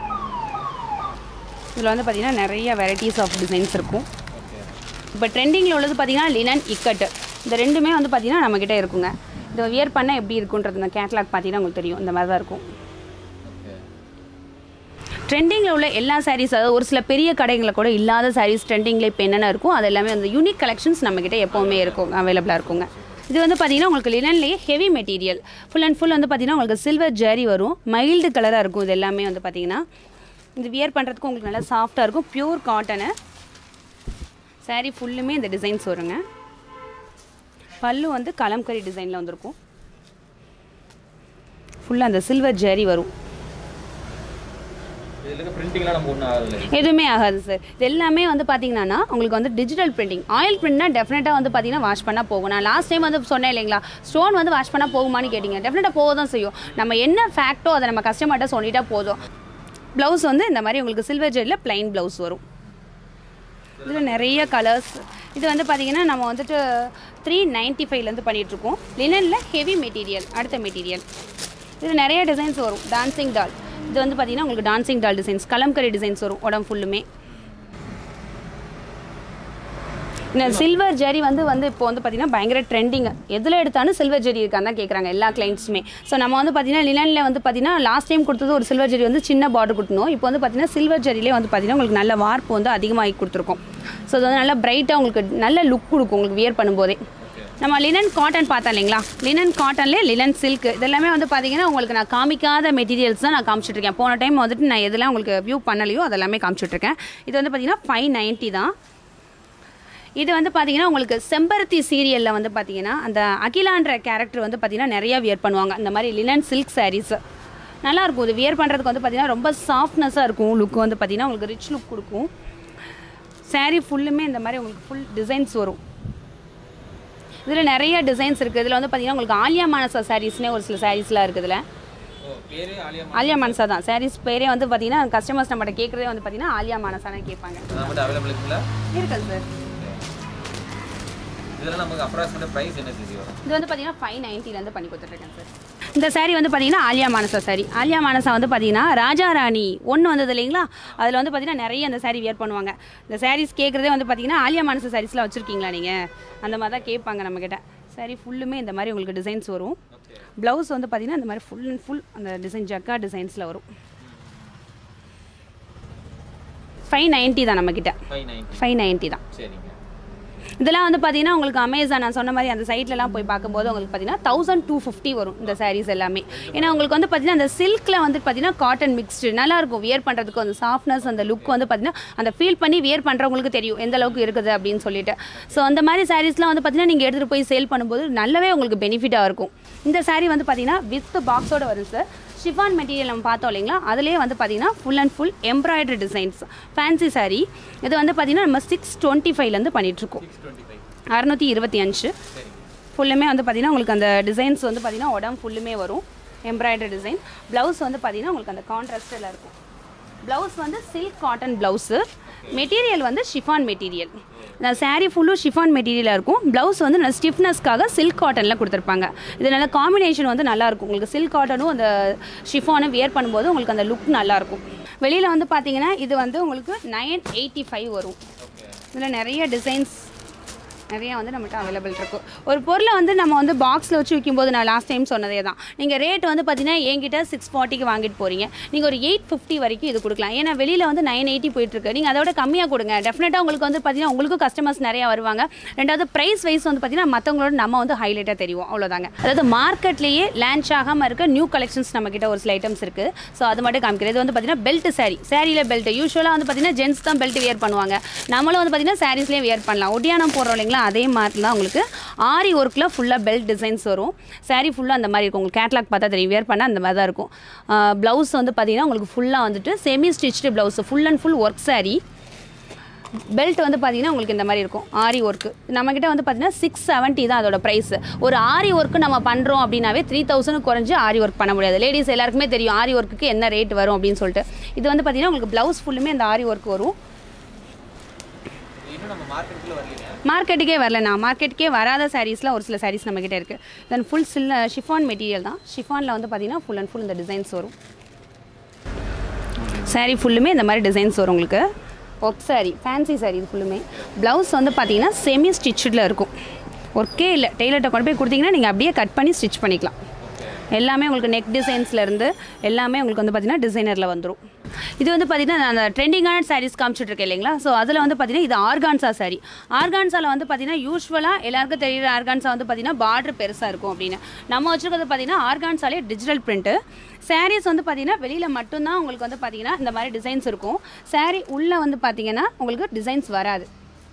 இதில் வந்து பார்த்தீங்கன்னா நிறைய வெரைட்டிஸ் ஆஃப் டிசைன்ஸ் இருக்கும் இப்போ ட்ரெண்டிங்கில் உள்ளது பார்த்தீங்கன்னா லினன் இக்கட்டு இந்த ரெண்டுமே வந்து பார்த்தீங்கன்னா நம்மக்கிட்ட இருக்குங்க இதை வியர் பண்ண எப்படி இருக்குன்றது இந்த கேட்லாக் பார்த்தீங்கன்னா உங்களுக்கு தெரியும் இந்த மாதிரி தான் இருக்கும் ட்ரெண்டிங்கில் உள்ள எல்லா சாரீஸ் அதாவது ஒரு சில பெரிய கடைகளில் கூட இல்லாத சாரீஸ் ட்ரெண்டிங்கில் இப்போ என்னென்ன இருக்கும் அது எல்லாமே அந்த யூனிக் கலெக்ஷன்ஸ் நம்மக்கிட்ட எப்போவுமே இருக்கும் அவைலபிளாக இருக்குங்க இது வந்து பார்த்தீங்கன்னா உங்களுக்கு லினன்லேயே heavy material full and full வந்து பார்த்தீங்கன்னா உங்களுக்கு சில்வர் ஜரி வரும் மைல்டு கலராக இருக்கும் இது எல்லாமே வந்து பார்த்தீங்கன்னா இது வியர் பண்ணுறதுக்கு உங்களுக்கு நல்லா சாஃப்டாக இருக்கும் பியூர் காட்டனு saree ஃபுல்லுமே இந்த டிசைன்ஸ் வருங்க பல்லு வந்து கலம்கரி டிசைனில் வந்திருக்கும் ஃபுல்லாக அந்த சில்வர் ஜரி வரும் இதில் இருக்க பிரிண்டிங்லாம் நம்ம ஒன்றும் ஆகலை எதுவுமே ஆகாது சார் இது எல்லாமே வந்து பார்த்தீங்கன்னா உங்களுக்கு வந்து டிஜிட்டல் பிரிண்டிங் ஆயில் பிரிண்ட்னா டெஃபினட்டாக வந்து பார்த்தீங்கன்னா வாஷ் பண்ணால் போகும் நான் லாஸ்ட் டைம் வந்து சொன்னேன் இல்லைங்களா ஸ்டோன் வந்து வாஷ் பண்ணால் போகுமான்னு கேட்டிங்க டெஃபினட்டாக போக தான் செய்யும் நம்ம என்ன ஃபேக்ட்டோ அதை நம்ம கஸ்டமர்கிட்ட சொல்லிட்டா போதும் ப்ளவுஸ் வந்து இந்த மாதிரி உங்களுக்கு சில்வர் ஜெல்லில் plain ப்ளவுஸ் வரும் இதில் நிறைய கலர்ஸ் இது வந்து பார்த்தீங்கன்னா நம்ம வந்துட்டு த்ரீ நைன்ட்டி ஃபைவ்லேருந்து பண்ணிகிட்ருக்கோம் லினனில் ஹெவி மெட்டீரியல் அடுத்த மெட்டீரியல் இதில் நிறைய டிசைன்ஸ் வரும் டான்சிங் டால் இது வந்து பார்த்தீங்கன்னா உங்களுக்கு dancing doll designs Kalamkari designs வரும் உடம்பு ஃபுல்லுமே இந்த சில்வர் ஜெரி வந்து வந்து இப்போ வந்து பார்த்தீங்கன்னா பயங்கர ட்ரெண்டிங் எதில் எடுத்தாலும் சில்வர் ஜெரி இருக்கான்னு தான் கேட்குறாங்க எல்லா கிளைண்ட்ஸுமே ஸோ நம்ம வந்து பார்த்தீங்கன்னா லினனில் வந்து பார்த்தீங்கன்னா லாஸ்ட் டைம் கொடுத்தது ஒரு சில்வர் ஜெரி வந்து சின்ன பார்டர் கொடுத்தணும் இப்போ வந்து பார்த்தீங்கன்னா சில்வர் ஜெரிலே வந்து பார்த்தீங்கன்னா உங்களுக்கு நல்ல வார்ப்பு வந்து அதிகமாகி கொடுத்துருக்கோம் ஸோ அது வந்து நல்லா பிரைட்டாக உங்களுக்கு நல்ல லுக் கொடுக்கும் உங்களுக்கு வியர் பண்ணும்போதே நம்ம லினன் காட்டன் பார்த்தோம் இல்லைங்களா லினன் காட்டன்லேயே லினன் சில்க் இதெல்லாமே வந்து பார்த்தீங்கன்னா உங்களுக்கு நான் காமிக்காத மெட்டீரியல்ஸ் தான் நான் காமிச்சிட்ருக்கேன் போன டைம் வந்துட்டு நான் எதெல்லாம் உங்களுக்கு வியூ பண்ணலையோ அதெல்லாமே காமிச்சிட்ருக்கேன் இது வந்து பார்த்தீங்கன்னா ஃபைவ் நைன்ட்டி தான் இது வந்து பார்த்தீங்கன்னா உங்களுக்கு செம்பருத்தி சீரியலில் வந்து பார்த்தீங்கன்னா அந்த அகிலான்ற கேரக்டர் வந்து பார்த்தீங்கன்னா நிறைய வியர் பண்ணுவாங்க இந்த மாதிரி லினன் சில்க் சாரீஸ் நல்லா இருக்கும் இது வியர் பண்ணுறதுக்கு வந்து பார்த்தீங்கன்னா ரொம்ப சாஃப்ட்னஸாக இருக்கும் லுக் வந்து பார்த்தீங்கன்னா உங்களுக்கு ரிச் லுக் கொடுக்கும் saree ஃபுல்லுமே இந்த மாதிரி உங்களுக்கு ஃபுல் டிசைன்ஸ் வரும் இதில் நிறைய டிசைன்ஸ் இருக்குது இதில் வந்து பார்த்தீங்கன்னா உங்களுக்கு ஆலியா மானசா சாரீஸ்னே ஒரு சில சாரீஸ்லாம் இருக்குது இதில் ஓ பேரே ஆலியா ஆலியா மானசா தான் சாரீஸ் பேரே வந்து பார்த்தீங்கன்னா கஸ்டமர்ஸ் நம்மகிட்ட கேட்குறதே வந்து பார்த்தீங்கன்னா ஆலியா மானசானே கேட்பாங்க நம்மகிட்ட அவைலபிள் இருக்குல்ல இருக்குது சார் இதெல்லாம் நமக்கு அப்ராக்சிமேட் ப்ரைஸ் என்ன சரி வரும் இது வந்து பார்த்தீங்கன்னா ஃபைவ் நைன்ட்டிலேருந்து பண்ணி கொடுத்துட்ருக்கேன் சார் இந்த saree வந்து பார்த்தீங்கன்னா ஆலியா மானசா saree ஆலியா மானசா வந்து பார்த்தீங்கன்னா ராஜா ராணி ஒன்று வந்தது இல்லைங்களா அதில் வந்து பார்த்தீங்கன்னா நிறைய அந்த saree வியர் பண்ணுவாங்க இந்த sarees கேட்குறதே வந்து பார்த்தீங்கன்னா ஆலியா மானசா சாரீஸ்லாம் வச்சுருக்கீங்களா நீங்கள் அந்த மாதிரி தான் கேட்பாங்க நம்மக்கிட்ட saree ஃபுல்லுமே இந்த மாதிரி உங்களுக்கு டிசைன்ஸ் வரும் ப்ளவுஸ் வந்து பார்த்தீங்கன்னா இந்த மாதிரி ஃபுல் அண்ட் ஃபுல் அந்த டிசைன் ஜக்கா டிசைன்ஸில் வரும் ஃபைவ் நைன்ட்டி தான் நம்மக்கிட்ட ஃபைவ் நைன்ட்டி ஃபைவ் நைன்ட்டி தான் சரிங்க இதெல்லாம் வந்து பார்த்தீங்கன்னா உங்களுக்கு அமேசான் நான் சொன்ன மாதிரி அந்த சைட்லலாம் போய் பார்க்கும்போது உங்களுக்கு பார்த்தீங்கன்னா தௌசண்ட் டூ ஃபிஃப்டி வரும் இந்த சாரீஸ் எல்லாமே ஏன்னா உங்களுக்கு வந்து பார்த்தீங்கன்னா அந்த சில்கில் வந்து பார்த்தீங்கன்னா காட்டன் மிக்ஸ்டு நல்லா இருக்கும் வியர் பண்ணுறதுக்கு அந்த சாஃப்ட்னஸ் அந்த லுக் வந்து பார்த்தீங்கன்னா அந்த ஃபீல் பண்ணி வியர் பண்ணுறவங்களுக்கு தெரியும் எந்த அளவுக்கு இருக்குது அப்படின்னு சொல்லிட்டு ஸோ அந்த மாதிரி சாரீஸ்லாம் வந்து பார்த்தீங்கன்னா நீங்கள் எடுத்துகிட்டு போய் சேல் பண்ணும்போது நல்லாவே உங்களுக்கு பெனிஃபிட்டாக இருக்கும் இந்த saree வந்து பார்த்தீங்கன்னா வித் பாக்ஸோட வரும் சார் ஷிஃபான் மெட்டீரியல் நம்ம பார்த்தோம் இல்லைங்களா அதுலேயே வந்து பார்த்தீங்கன்னா full and full embroidery designs fancy saree இது வந்து பார்த்தீங்கன்னா நம்ம சிக்ஸ் டுவெண்ட்டி ஃபைவ்லேருந்து பண்ணிகிட்ருக்கோம் அறநூற்றி இருபத்தி அஞ்சு ஃபுல்லுமே வந்து பார்த்தீங்கன்னா உங்களுக்கு அந்த டிசைன்ஸ் வந்து பார்த்தீங்கன்னா உடம்பு ஃபுல்லுமே வரும் எம்ப்ராய்டரி டிசைன் ப்ளவுஸ் வந்து பார்த்தீங்கன்னா உங்களுக்கு அந்த கான்ட்ராஸ்டில் இருக்கும் ப்ளவுஸ் வந்து சில்க் காட்டன் ப்ளவுஸு மெட்டீரியல் வந்து ஷிஃபான் மெட்டீரியல் இந்த saree ஃபுல்லும் ஷிஃபான் மெட்டீரியலாக இருக்கும் ப்ளவுஸ் வந்து நல்ல ஸ்டிஃப்னஸ்க்காக சில்க் காட்டனில் கொடுத்துருப்பாங்க இது நல்ல காம்பினேஷன் வந்து நல்லாயிருக்கும் உங்களுக்கு சில்க் காட்டனும் அந்த ஷிஃபானும் வியர் பண்ணும்போது உங்களுக்கு அந்த லுக் நல்லாயிருக்கும் வெளியில் வந்து பார்த்தீங்கன்னா இது வந்து உங்களுக்கு நைன் எயிட்டி ஃபைவ் வரும் இதில் நிறைய டிசைன்ஸ் நிறைய வந்து நம்மகிட்ட அவைலபிள் இருக்கும் ஒரு பொருளை வந்து நம்ம வந்து பாக்ஸில் வச்சு விற்கும்போது நான் லாஸ்ட் டைம் சொன்னதே தான் நீங்கள் ரேட் வந்து பார்த்தீங்கன்னா என்கிட்ட சிக்ஸ் ஃபார்ட்டிக்கு வாங்கிட்டு போகிறீங்க நீங்கள் ஒரு எயிட் ஃபிஃப்டி வரைக்கும் இது கொடுக்கலாம் ஏன்னா வெளியில் வந்து நைன் எயிட்டி போயிட்டுருக்கு நீங்கள் அதோட கம்மியாக கொடுங்க டெஃபினட்டாக உங்களுக்கு வந்து பார்த்தீங்கன்னா உங்களுக்கும் கஸ்டமர்ஸ் நிறையா வருவாங்க ரெண்டாவது ப்ரைஸ் வைஸ் வந்து பார்த்தீங்கன்னா மற்றவங்களோட நம்ம வந்து ஹைலைட்டாக தெரியும் அவ்வளோதாங்க அதாவது மார்க்கெட்லேயே லான்ச் ஆகாமல் இருக்க நியூ கலெக்ஷன்ஸ் நம்மக்கிட்ட ஒரு சில ஐட்டம்ஸ் இருக்குது ஸோ அது மட்டும் காமிக்கிறது இது வந்து பார்த்தீங்கன்னா பெல்ட் saree சேரீல பெல்ட் யூஸ்வலாக வந்து பார்த்தீங்கன்னா ஜென்ஸ் தான் பெல்ட் வியர் பண்ணுவாங்க நம்மளும் வந்து பார்த்தீங்கன்னா சாரீஸ்லேயே வியர் பண்ணலாம் ஒடியானம் போடுறோம் இல்லைங்களா அதே மாதிரி தான் உங்களுக்கு ஆரி ஒர்க்கில் ஃபுல்லாக பெல்ட் டிசைன்ஸ் வரும் saree ஃபுல்லாக அந்த மாதிரி இருக்கும் உங்களுக்கு கேட்லாக் பார்த்தா தெரியும் வியர் பண்ணால் அந்த மாதிரி தான் இருக்கும் ப்ளவுஸ் வந்து பார்த்தீங்கன்னா உங்களுக்கு ஃபுல்லாக வந்துட்டு semi stitched blouse full and full work saree belt வந்து பார்த்தீங்கன்னா உங்களுக்கு இந்த மாதிரி இருக்கும் ஆரி ஒர்க்கு நம்மக்கிட்ட வந்து பார்த்தீங்கன்னா சிக்ஸ் செவன்ட்டி தான் அதோட ப்ரைஸ் ஒரு ஆரி ஒர்க்கு நம்ம பண்ணுறோம் அப்படின்னாவே த்ரீ தௌசண்ட் குறைஞ்சு ஆரி ஒர்க் பண்ண முடியாது லேடிஸ் எல்லாருக்குமே தெரியும் ஆரி ஒர்க்குக்கு என்ன ரேட் வரும் அப்படின்னு சொல்லிட்டு இது வந்து பார்த்தீங்கன்னா உங்களுக்கு ப்ளவுஸ் ஃபுல்லுமே அந்த ஆரி ஒர்க் வரும் இன்னும் நம்ம மார்க்கெட்டுக்குள்ள வரலீங்க மார்க்கெட்டுக்கே வரல நான் மார்க்கெட்டுக்கே வராத சாரீஸ்லாம் ஒரு சில சாரீஸ் நம்மக்கிட்ட இருக்குது தென் ஃபுல் சில்ல ஷிஃபான் மெட்டீரியல் தான் ஷிஃபானில் வந்து பார்த்தீங்கன்னா ஃபுல் அண்ட் ஃபுல் இந்த டிசைன்ஸ் வரும் saree ஃபுல்லுமே இந்த மாதிரி டிசைன்ஸ் வரும் உங்களுக்கு ஒர்க் saree ஃபேன்சி saree இது ஃபுல்லுமே ப்ளவுஸ் வந்து பார்த்தீங்கன்னா செமி ஸ்டிச்சில் இருக்கும் ஒர்க்கே இல்லை டெய்லர்கிட்ட கொண்டு போய் கொடுத்தீங்கன்னா நீங்கள் அப்படியே கட் பண்ணி ஸ்டிச் பண்ணிக்கலாம் எல்லாமே உங்களுக்கு நெக் டிசைன்ஸ்லேருந்து எல்லாமே உங்களுக்கு வந்து பார்த்தீங்கன்னா டிசைனரில் வந்துடும் இது வந்து பார்த்தீங்கன்னா நான் அந்த ட்ரெண்டிங்கான சாரீஸ் காமிச்சிட்டு இருக்கேன் இல்லைங்களா ஸோ அதில் வந்து பார்த்தீங்கன்னா இது ஆர்கான்சா saree ஆர்கான்சாவில் வந்து பார்த்தீங்கன்னா யூஸ்வலாக எல்லாருக்கும் தெரியுற ஆர்கான்சா வந்து பார்த்தீங்கன்னா பார்டர் பெருசாக இருக்கும் அப்படின்னு நம்ம வச்சுருக்கிறது பார்த்தீங்கன்னா ஆர்கான்சாலே டிஜிட்டல் பிரிண்ட்டு சாரீஸ் வந்து பார்த்தீங்கன்னா வெளியில் மட்டும்தான் உங்களுக்கு வந்து பார்த்தீங்கன்னா இந்த மாதிரி டிசைன்ஸ் இருக்கும் saree உள்ளே வந்து பார்த்தீங்கன்னா உங்களுக்கு டிசைன்ஸ் வராது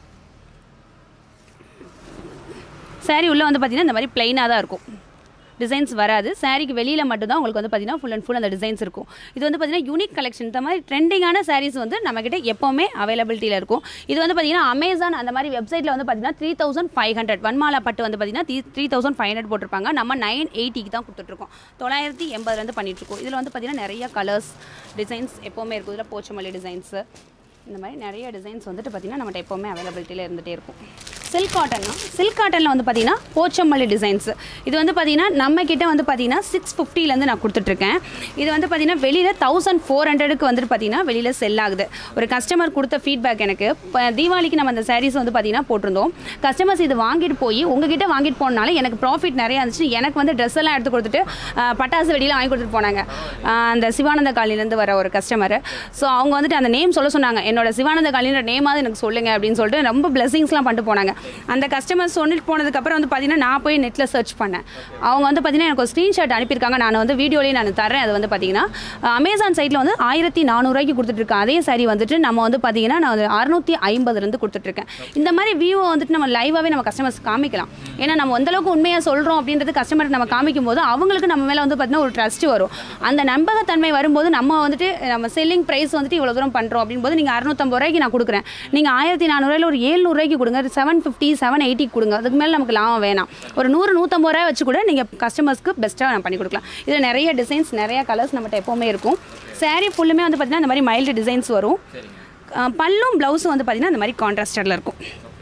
saree உள்ளே வந்து பார்த்தீங்கன்னா இந்த மாதிரி பிளைனாக தான் இருக்கும் டிசைன்ஸ் வராது சாரீக்கு வெளியில் மட்டும்தான் உங்களுக்கு வந்து பார்த்தீங்கன்னா ஃபுல் அண்ட் ஃபுல் அந்த டிசைன்ஸ் இருக்கும் இது வந்து பார்த்தீங்கன்னா யூனிக் கலெக்ஷன் இந்த மாதிரி ட்ரெண்டிங்கான சாரீஸ் வந்து நம்மக்கிட்ட எப்போவுமே அவைலபிலிட்டியில் இருக்கும் இது வந்து பார்த்தீங்கன்னா அமேசான் அந்த மாதிரி வெப்சைட்டில் வந்து பார்த்தீங்கன்னா three thousand five hundred Vanmala பட்டு வந்து பார்த்தீங்கன்னா three three thousand five hundred போட்டிருப்பாங்க நம்ம நைன் எயிட்டிக்கு தான் கொடுத்துட்ருக்கோம் தொள்ளாயிரத்தி எண்பதுலேருந்து பண்ணிகிட்ருக்கோம் இதில் வந்து பார்த்தீங்கன்னா நிறைய கலர்ஸ் டிசைன்ஸ் எப்போவுமே இருக்கும் இதில் போச்சமல்லி டிசைன்ஸு இந்த மாதிரி நிறைய டிசைன்ஸ் வந்துட்டு பார்த்தீங்கன்னா நம்மகிட்ட எப்போவுமே அவைலபிலிட்டியில் இருந்துகிட்டே இருக்கும் சில்க் காட்டன் தான் சில்க் காட்டனில் வந்து பார்த்தீங்கன்னா போச்சம்பள்ளி டிசைன்ஸ் இது வந்து பார்த்தீங்கன்னா நம்ம கிட்ட வந்து பார்த்தீங்கன்னா சிக்ஸ் ஃபிஃப்டிலேருந்து நான் கொடுத்துட்ருக்கேன் இது வந்து பார்த்தீங்கன்னா வெளியில் தௌசண்ட் ஃபோர் ஹண்ட்ரடுக்கு வந்துட்டு பார்த்தீங்கன்னா வெளியில் செல் ஆகுது ஒரு கஸ்டமர் கொடுத்த ஃபீட்பேக் எனக்கு இப்போ தீபாவளிக்கு நம்ம அந்த சாரீஸ் வந்து பார்த்தீங்கன்னா போட்டிருந்தோம் கஸ்டமர்ஸ் இது வாங்கிட்டு போய் உங்ககிட்ட வாங்கிட்டு போனால எனக்கு ப்ராஃபிட் நிறையா இருந்துச்சு எனக்கு வந்து ட்ரெஸ் எல்லாம் எடுத்து கொடுத்துட்டு ஆஹ், பட்டாசு வெடியில் வாங்கி கொடுத்துட்டு போனாங்க ஆஹ், அந்த சிவானந்த காலனிலேருந்து வர ஒரு கஸ்டமர் ஸோ அவங்க வந்துட்டு அந்த நேம் சொல்ல சொன்னாங்க என்னோட சிவானந்த காலனியோட நேமாவது எனக்கு சொல்லுங்க அப்படின்னு சொல்லிட்டு ரொம்ப பிளெஸிங்ஸ்லாம் பண்ணிட்டு போனாங்க அந்த கஸ்டமர் சொல்லிட்டு போனதுக்கப்புறம் வந்து பார்த்தீங்கன்னா நான் போய் நெட்டில் சர்ச் பண்ணேன் அவங்க வந்து பார்த்தீங்கன்னா எனக்கு ஒரு ஸ்க்ரீன்ஷாட் அனுப்பியிருக்காங்க நான் வந்து வீடியோலேயே நான் தரேன் அது வந்து பார்த்தீங்கன்னா அமேசான் சைட்டில் வந்து ஆயிரத்தி நானூறுரூவாய்க்கு கொடுத்துட்ருக்கேன் அதே சாரி வந்துட்டு நம்ம வந்து பார்த்தீங்கன்னா நான் வந்து அறுநூற்றி ஐம்பதுலேருந்து கொடுத்துட்ருக்கேன் இந்த மாதிரி வியூவை வந்துட்டு நம்ம லைவாகவே நம்ம கஸ்டமர்ஸ் காமிக்கலாம் ஏன்னா நம்ம எந்த அளவுக்கு உண்மையாக சொல்கிறோம் அப்படின்றது கஸ்டமருக்கு நம்ம காமிக்கும் போது அவங்களுக்கு நம்ம மேலே வந்து பார்த்தீங்கன்னா ஒரு ட்ரஸ்ட் வரும் அந்த நம்பகத்தன்மை வரும்போது நம்ம வந்துட்டு நம்ம செல்லிங் ப்ரைஸ் வந்துட்டு இவ்வளோ தூரம் பண்ணுறோம் அப்படின்போது நீங்கள் அறுநூத்தம்பது ரூபாய்க்கு நான் கொடுக்குறேன் நீங்கள் ஆயிரத்தி நானூறுவாயில் ஒரு ஏழ்நூறுவாய்க்கு கொடுங்க செவன் ஃபிஃப்டி செவன் எயிட்டி கொடுங்க அதுக்கு மேலே நமக்கு லாபம் வேணாம் ஒரு நூறு நூற்றம்பது ரூபாய் வச்சு கூட நீங்கள் கஸ்டமர்ஸ்க்கு பெஸ்ட்டாக நான் பண்ணி கொடுக்கலாம் இதில் நிறைய டிசைன்ஸ் நிறைய கலர்ஸ் நம்மகிட்ட எப்போவுமே இருக்கும் saree ஃபுல்லுமே வந்து பார்த்தீங்கன்னா இந்த மாதிரி மைல்டு டிசைன்ஸ் வரும் அஹ் பல்லும் ப்ளவுஸும் வந்து பார்த்தீங்கன்னா இந்த மாதிரி கான்ட்ராஸ்டடில் இருக்கும்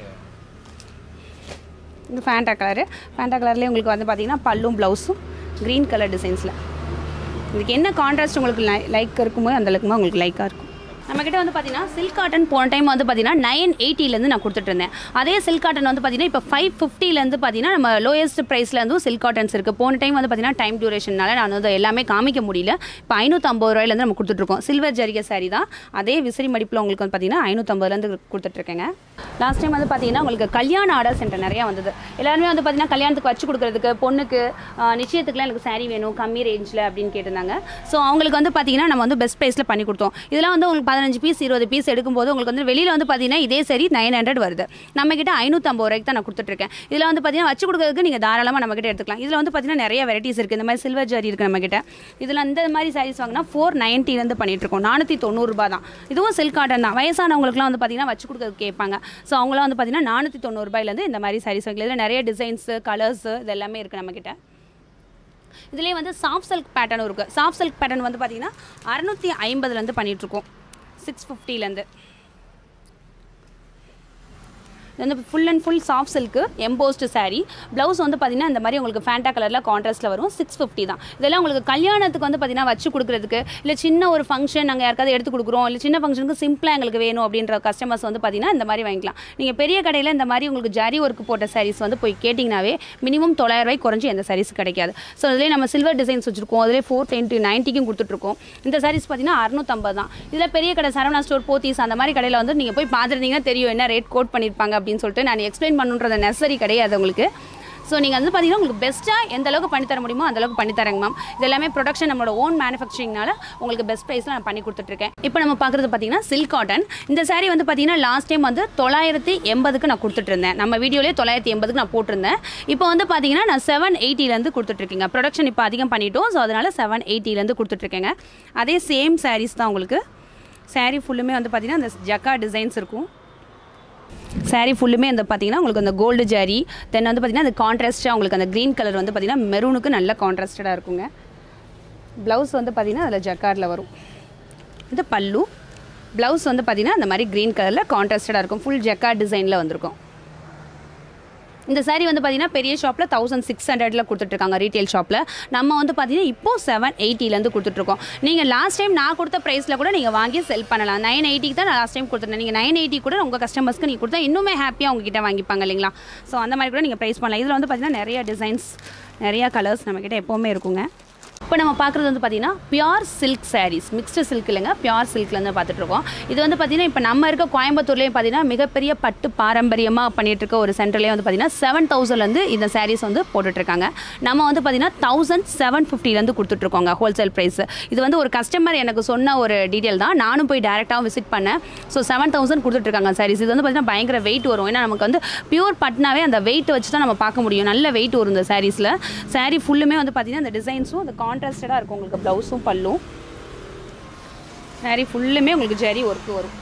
இது ஃபேண்டா கலரு ஃபேண்டா கலர்லேயே உங்களுக்கு வந்து பார்த்தீங்கன்னா பல்லும் ப்ளவுஸும் க்ரீன் கலர் டிசைன்ஸில் இதுக்கு என்ன கான்ட்ராஸ்ட் உங்களுக்கு லை லைக் இருக்குமோ அந்த அளவுக்குமா உங்களுக்கு லைக்காக இருக்கும் நம்மக்கிட்ட வந்து பார்த்தீங்கன்னா சில்க் காட்டன் போன டைம் வந்து பார்த்தீங்கன்னா நைன் எயிட்டிலேருந்து நான் கொடுத்துட்டு இருந்தேன் அதே சில்க் காட்டன் வந்து பார்த்தீங்கன்னா இப்போ ஃபைவ் ஃபிஃப்டிலேருந்து பார்த்தீங்கன்னா நம்ம லோயஸ்ட் ப்ரைஸ்லேருந்தும் சில்க் காட்டன்ஸ் இருக்குது போன டைம் வந்து பார்த்தீங்கன்னா டைம் டியூரேஷனால நான் வந்து எல்லாமே காமிக்க முடியல இப்போ ஐநூற்றம்பது ரூபாயிலேருந்து நம்ம கொடுத்துட்ருக்கோம் சில்வர் ஜரிகை சாரி தான் அதே விசிறி மடிப்பில் உங்களுக்கு வந்து பார்த்தீங்கன்னா ஐநூற்றம்பதுலேருந்து கொடுத்துட்ருக்கேங்க லாஸ்ட் டைம் வந்து பார்த்தீங்கன்னா உங்களுக்கு கல்யாண ஆர்டர் சென்டர் நிறையா வந்தது எல்லாருமே வந்து பார்த்தீங்கன்னா கல்யாணத்துக்கு வச்சு கொடுக்குறதுக்கு பொண்ணுக்கு ஆஹ், நிச்சயத்துக்குலாம் எனக்கு saree வேணும் கம்மி ரேஞ்சில் அப்படின்னு கேட்டிருந்தாங்க ஸோ அவங்களுக்கு வந்து பார்த்தீங்கன்னா நம்ம வந்து பெஸ்ட் ப்ரைஸில் பண்ணி கொடுத்தோம் இதெல்லாம் வந்து உங்களுக்கு பதினஞ்சு பீஸ் இருபது பீஸ் எடுக்கும்போது உங்களுக்கு வந்து வெளியில் வந்து பார்த்தீங்கன்னா இதே சரி நைன் ஹண்ட்ரட் வருது நம்ம கிட்ட ஐநூற்றம்பது ரூபாய்க்கு தான் நான் கொடுத்துட்ருக்கேன் இதில் வந்து பார்த்தீங்கன்னா வச்சு கொடுக்கறதுக்கு நீங்கள் தாராளமாக நம்ம கிட்ட எடுத்துக்கலாம் இதில் வந்து பார்த்தீங்கன்னா நிறைய வெரைட்டிஸ் இருக்குது இந்த மாதிரி சில்வர் ஜரி இருக்குது நம்ம கிட்ட இதில் இந்த மாதிரி சாரீஸ் வாங்கினா ஃபோர் நைன்ட்டிலேருந்து பண்ணிட்டு இருக்கோம் நானூற்றி தொண்ணூறுரூபா தான் இதுவும் சில்க் காட்டன் தான் வயசானவங்களுக்குலாம் வந்து பார்த்தீங்கன்னா வச்சு கொடுக்கறதுக்கு கேட்பாங்க ஸோ அவங்களாம் வந்து பார்த்தீங்கன்னா நானூற்றி தொண்ணூறுபாயிலேருந்து இந்த மாதிரி சாரீஸ் வாங்கலாம் இதில் நிறைய டிசைன்ஸு கலர்ஸு இது எல்லாமே இருக்குது நம்மக்கிட்ட இதுலேயே வந்து சாஃப்ட் சில்க் பேட்டர்னும் இருக்குது சாஃப்ட் சில்க் பேட்டர்ன் வந்து பார்த்தீங்கன்னா அறநூற்றி ஐம்பதுலேருந்து பண்ணிகிட்ருக்கோம் சிக்ஸ் ஃபிஃப்டிலேருந்து இது வந்து full and full soft silk embossed saree blouse வந்து பார்த்தீங்கன்னா இந்த மாதிரி உங்களுக்கு ஃபேண்டா கலரில் கான்ட்ராஸ்ட்டில் வரும் சிக்ஸ் ஃபிஃப்டி தான் இதெல்லாம் உங்களுக்கு கல்யாணத்துக்கு வந்து பார்த்தீங்கன்னா வச்சு கொடுக்குறதுக்கு இல்லை சின்ன ஒரு ஃபங்க்ஷன் நாங்கள் யாருக்காவது எடுத்து கொடுக்குறோம் இல்லை சின்ன ஃபங்க்ஷனுக்கு சிம்பிளாக எங்களுக்கு வேணும் அப்படின்ற கஸ்டமர்ஸ் வந்து பார்த்தீங்கன்னா இந்த மாதிரி வாங்கிக்கலாம் நீங்கள் பெரிய கடையில் இந்த மாதிரி உங்களுக்கு ஜரி ஒர்க் போட்ட sarees வந்து போய் கேட்டிங்கனாவே மினிமம் தொள்ளாயிரம் ரூபாய்க்கு குறைஞ்சி எந்த sarees கிடைக்காது ஸோ அதிலே நம்ம சில்வர் டிசைன்ஸ் வச்சிருக்கோம் அதிலே ஃபோர் டென்ட்டு நைன்ட்டிக்கும் கொடுத்துட்ருக்கோம் இந்த sarees பார்த்தீங்கன்னா அறுநூத்தம்பது தான் இதில் பெரிய கடை சரவணா ஸ்டோர் போத்தீஸ் அந்த மாதிரி கடையில் வந்து நீங்கள் போய் பார்த்துருந்தீங்கன்னா தெரியும் என்ன ரேட் கோட் பண்ணியிருப்பாங்க அப்படின்னு சொல்லிட்டு நான் எக்ஸ்பிளைன் பண்ணுன்றது நெசசரி கிடையாது உங்களுக்கு ஸோ நீங்கள் வந்து பார்த்தீங்கன்னா உங்களுக்கு பெஸ்ட்டாக எந்த அளவுக்கு பண்ணி தர முடியுமோ அந்த அளவுக்கு பண்ணி தரேங்க மேம் இது எல்லாமே ப்ரொடக்ஷன் நம்மளோட ஓன் மேனுஃபேக்சரிங்னால உங்களுக்கு பெஸ்ட் ப்ரைஸில் நான் பண்ணி கொடுத்துட்ருக்கேன் இப்போ நம்ம பார்க்குறது பார்த்தீங்கன்னா சில்க் காட்டன் இந்த saree வந்து பார்த்தீங்கன்னா லாஸ்ட் டைம் வந்து தொள்ளாயிரத்தி எண்பதுக்கு நான் கொடுத்துட்டு இருந்தேன் நம்ம வீடியோலேயே தொள்ளாயிரத்தி எண்பதுக்கு நான் போட்டிருந்தேன் இப்போ வந்து பார்த்தீங்கன்னா நான் செவன் எயிட்டிலேருந்து கொடுத்துட்ருக்கேங்க ப்ரொடக்ஷன் இப்போ அதிகம் பண்ணிட்டோம் ஸோ அதனால் செவன் எயிட்டிலேருந்து கொடுத்துட்ருக்கேங்க அதே சேம் sarees தான் உங்களுக்கு saree ஃபுல்லுமே வந்து பார்த்தீங்கன்னா அந்த ஜக்கா டிசைன்ஸ் இருக்கும் saree ஃபுல்லுமே வந்து பார்த்தீங்கன்னா உங்களுக்கு அந்த கோல்டு ஜாரி தென் வந்து பார்த்தீங்கன்னா அந்த கான்ட்ராஸ்ட்டாக உங்களுக்கு அந்த க்ரீன் கலர் வந்து பார்த்தீங்கன்னா மெரூனுக்கு நல்ல கான்ட்ராஸ்டடாக இருக்குங்க ப்ளவுஸ் வந்து பார்த்தீங்கன்னா அதில் ஜக்கார்டில் வரும் இது பல்லு ப்ளவுஸ் வந்து பார்த்தீங்கன்னா அந்த மாதிரி க்ரீன் கலரில் கான்ட்ராஸ்டடாக இருக்கும் ஃபுல் ஜக்கார்ட் டிசைனில் வந்திருக்கும் இந்த saree வந்து பார்த்தீங்கன்னா பெரிய ஷாப்பில் தௌசண்ட் சிக்ஸ் ஹண்ட்ரடில் கொடுத்துட்ருக்காங்க ரீட்டைல் ஷாப்பில் நம்ம வந்து பார்த்தீங்கன்னா இப்போ செவன் எயிட்டிலேருந்து கொடுத்துட்ருக்கோம் நீங்கள் லாஸ்ட் டைம் நான் கொடுத்த ப்ரைஸில் கூட நீங்கள் வாங்கி செல் பண்ணலாம் நைன் எயிட்டிக்கு தான் நான் லாஸ்ட் டைம் கொடுத்துருந்தேன் நீங்கள் நைன் எயிட்டி கூட உங்கள் கஸ்டமர்ஸ்க்கு நீங்கள் கொடுத்தா இன்னுமே ஹாப்பியாக உங்ககிட்ட வாங்கிப்பாங்க இல்லைங்களா ஸோ அந்த மாதிரி கூட நீங்கள் ப்ரைஸ் பண்ணலாம் இதில் வந்து பார்த்தீங்கன்னா நிறைய டிசைன்ஸ் நிறையா கலர்ஸ் நம்மக்கிட்ட எப்போவுமே இருக்குங்க இப்போ நம்ம பார்க்குறது வந்து பார்த்தீங்கன்னா pure silk sarees mixed silk இல்லைங்க பியூர் சில்க்லேருந்து பார்த்துட்டு இருக்கோம் இது வந்து பார்த்தீங்கன்னா இப்போ நம்ம இருக்க கோயம்புத்தூர்லேயும் பார்த்தீங்கன்னா மிகப்பெரிய பட்டு பாரம்பரியமாக பண்ணிட்டு இருக்க ஒரு சென்டர்லேயே வந்து பார்த்தீங்கன்னா செவன் தௌசண்ட்லேருந்து இந்த sarees வந்து போட்டுட்ருக்காங்க நம்ம வந்து பார்த்தீங்கன்னா தௌசண்ட் செவன் ஃபிஃப்டிலேருந்து கொடுத்துட்ருக்கோங்க ஹோல்சேல் ப்ரைஸ் இது வந்து ஒரு கஸ்டமர் எனக்கு சொன்ன ஒரு டீட்டெயில் தான் நானும் போய் டேரெக்டாகவும் விசிட் பண்ணேன் ஸோ செவன் தௌசண்ட் கொடுத்துட்ருக்காங்க sarees இது வந்து பார்த்தீங்கன்னா பயங்கர வெயிட் வரும் ஏன்னா நமக்கு வந்து பியூர் பட்னாவே அந்த வெயிட் வச்சு தான் நம்ம பார்க்க முடியும் நல்ல வெயிட் வரும் இந்த சாரீஸில் saree ஃபுல்லுமே வந்து பார்த்தீங்கன்னா அந்த டிசைன்ஸும் அந்த கான்ட்ராஸ்டடாக இருக்கும் உங்களுக்கு ப்ளவுஸும் பல்லும் saree ஃபுல்லுமே உங்களுக்கு ஜரி ஒர்க்கு வரும்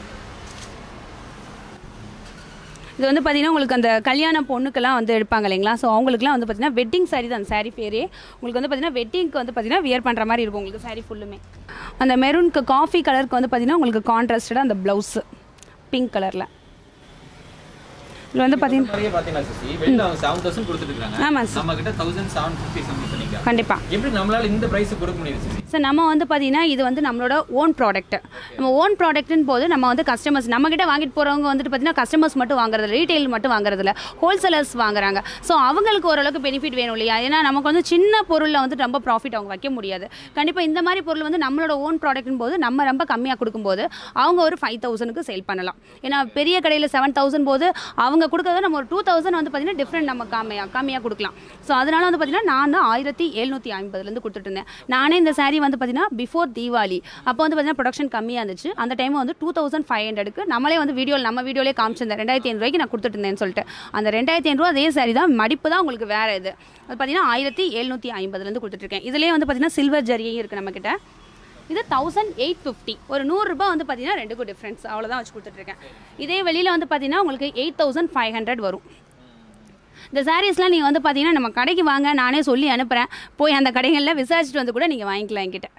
இது வந்து பார்த்தீங்கன்னா உங்களுக்கு அந்த கல்யாண பொண்ணுக்கெல்லாம் வந்து எடுப்பாங்க இல்லைங்களா ஸோ அவங்களுக்குலாம் வந்து பார்த்தீங்கன்னா வெட்டிங் saree தான் அந்த saree பேரே உங்களுக்கு வந்து பார்த்தீங்கன்னா வெட்டிங்க்கு வந்து பார்த்தீங்கன்னா வியர் பண்ணுற மாதிரி இருக்கும் உங்களுக்கு saree ஃபுல்லுமே அந்த மெரூனுக்கு காஃபி கலருக்கு வந்து பார்த்தீங்கன்னா உங்களுக்கு கான்ட்ராஸ்டடாக அந்த ப்ளவுஸு பிங்க் கலரில் இதில் வந்து பார்த்தீங்கன்னா நிறைய பார்த்தீங்கன்னா சிசி வெளில அவங்க செவன் தௌசண்ட் கொடுத்துட்டு இருக்காங்க ஆமாம் சார் நம்ம கிட்ட தௌசண்ட் செவன் ஃபிஃப்டி சம்திங் சொன்னீங்க கண்டிப்பாக எப்படி நம்மளால இந்த பிரைஸ் கொடுக்க முடியுது சிசி சார் நம்ம வந்து பார்த்தீங்கன்னா இது வந்து நம்மளோட ஓன் ப்ராடக்ட் நம்ம ஓன் ப்ராடக்ட்னு போது நம்ம வந்து கஸ்டமர்ஸ் நம்மக்கிட்ட வாங்கிட்டு போகிறவங்க வந்துட்டு பார்த்தீங்கன்னா கஸ்டமர்ஸ் மட்டும் வாங்குறது ரீட்டைல் மட்டும் வாங்குறதில்ல ஹோல்சேலர்ஸ் வாங்குறாங்க ஸோ அவங்களுக்கு ஓரளவுக்கு பெனிஃபிட் வேணும் இல்லையா ஏன்னா நமக்கு வந்து சின்ன பொருளில் வந்து ரொம்ப ப்ராஃபிட் அவங்க வைக்க முடியாது கண்டிப்பாக இந்த மாதிரி பொருள் வந்து நம்மளோட ஓன் ப்ராடக்ட்னு போது நம்ம ரொம்ப கம்மியாக கொடுக்கும்போது அவங்க ஒரு ஃபைவ் தௌசண்ட்க்கு சேல் பண்ணலாம் ஏன்னா பெரிய கடையில் செவன் தௌசண்ட் போது அவங்க கொடுக்கறத நம்ம ஒரு டூ தௌசண்ட் வந்து பார்த்தீங்கன்னா டிஃப்ரெண்ட் நம்ம கம்மியாக கம்மியாக கொடுக்கலாம் ஸோ அதனால வந்து பார்த்தீங்கன்னா நான் தான் ஆயிரத்தி எழுநூற்றி ஐம்பதுலேருந்து கொடுத்துட்டு இருந்தேன் நானே இந்த saree வந்து பார்த்தீங்கன்னா பிஃபோர் தீபாவளி அப்போ வந்து பார்த்தீங்கன்னா ப்ரொடக்ஷன் கம்மியாக இருந்துச்சு அந்த டைம் வந்து டூ தௌசண்ட் ஃபைவ் ஹண்ட்ரடுக்கு நம்மளே வந்து வீடியோவில் நம்ம வீடியோலே காமிச்சிருந்தேன் ரெண்டாயிரத்தி ஐநூறுவாய்க்கு நான் கொடுத்துட்டு இருந்தேன்னு சொல்லிட்டு அந்த ரெண்டாயிரத்தி ஐநூறுவா அதே saree தான் மடிப்பு தான் உங்களுக்கு வேறு இது அது பார்த்தீங்கன்னா ஆயிரத்தி எழுநூற்றி ஐம்பதுலேருந்து கொடுத்துட்ருக்கேன் இதுலேயே வந்து பார்த்தீங்கன்னா சில்வர் ஜரியும் இருக்குது நம்மக்கிட்ட இது தௌசண்ட் எயிட் ஃபிஃப்டி ஒரு நூறுரூபா வந்து பார்த்தீங்கன்னா ரெண்டுக்கும் டிஃப்ரென்ஸ் அவ்வளோதான் வச்சு கொடுத்துட்ருக்கேன் இதே வெளியில் வந்து பார்த்தீங்கன்னா உங்களுக்கு எயிட் தௌசண்ட் ஃபைவ் ஹண்ட்ரட் வரும் இந்த சாரீஸ்லாம் நீங்கள் வந்து பார்த்தீங்கன்னா நம்ம கடைக்கு வாங்க நானே சொல்லி அனுப்புகிறேன் போய் அந்த கடைகளில் விசாரிச்சுட்டு வந்து கூட நீங்கள் வாங்கிக்கலாம் என்கிட்ட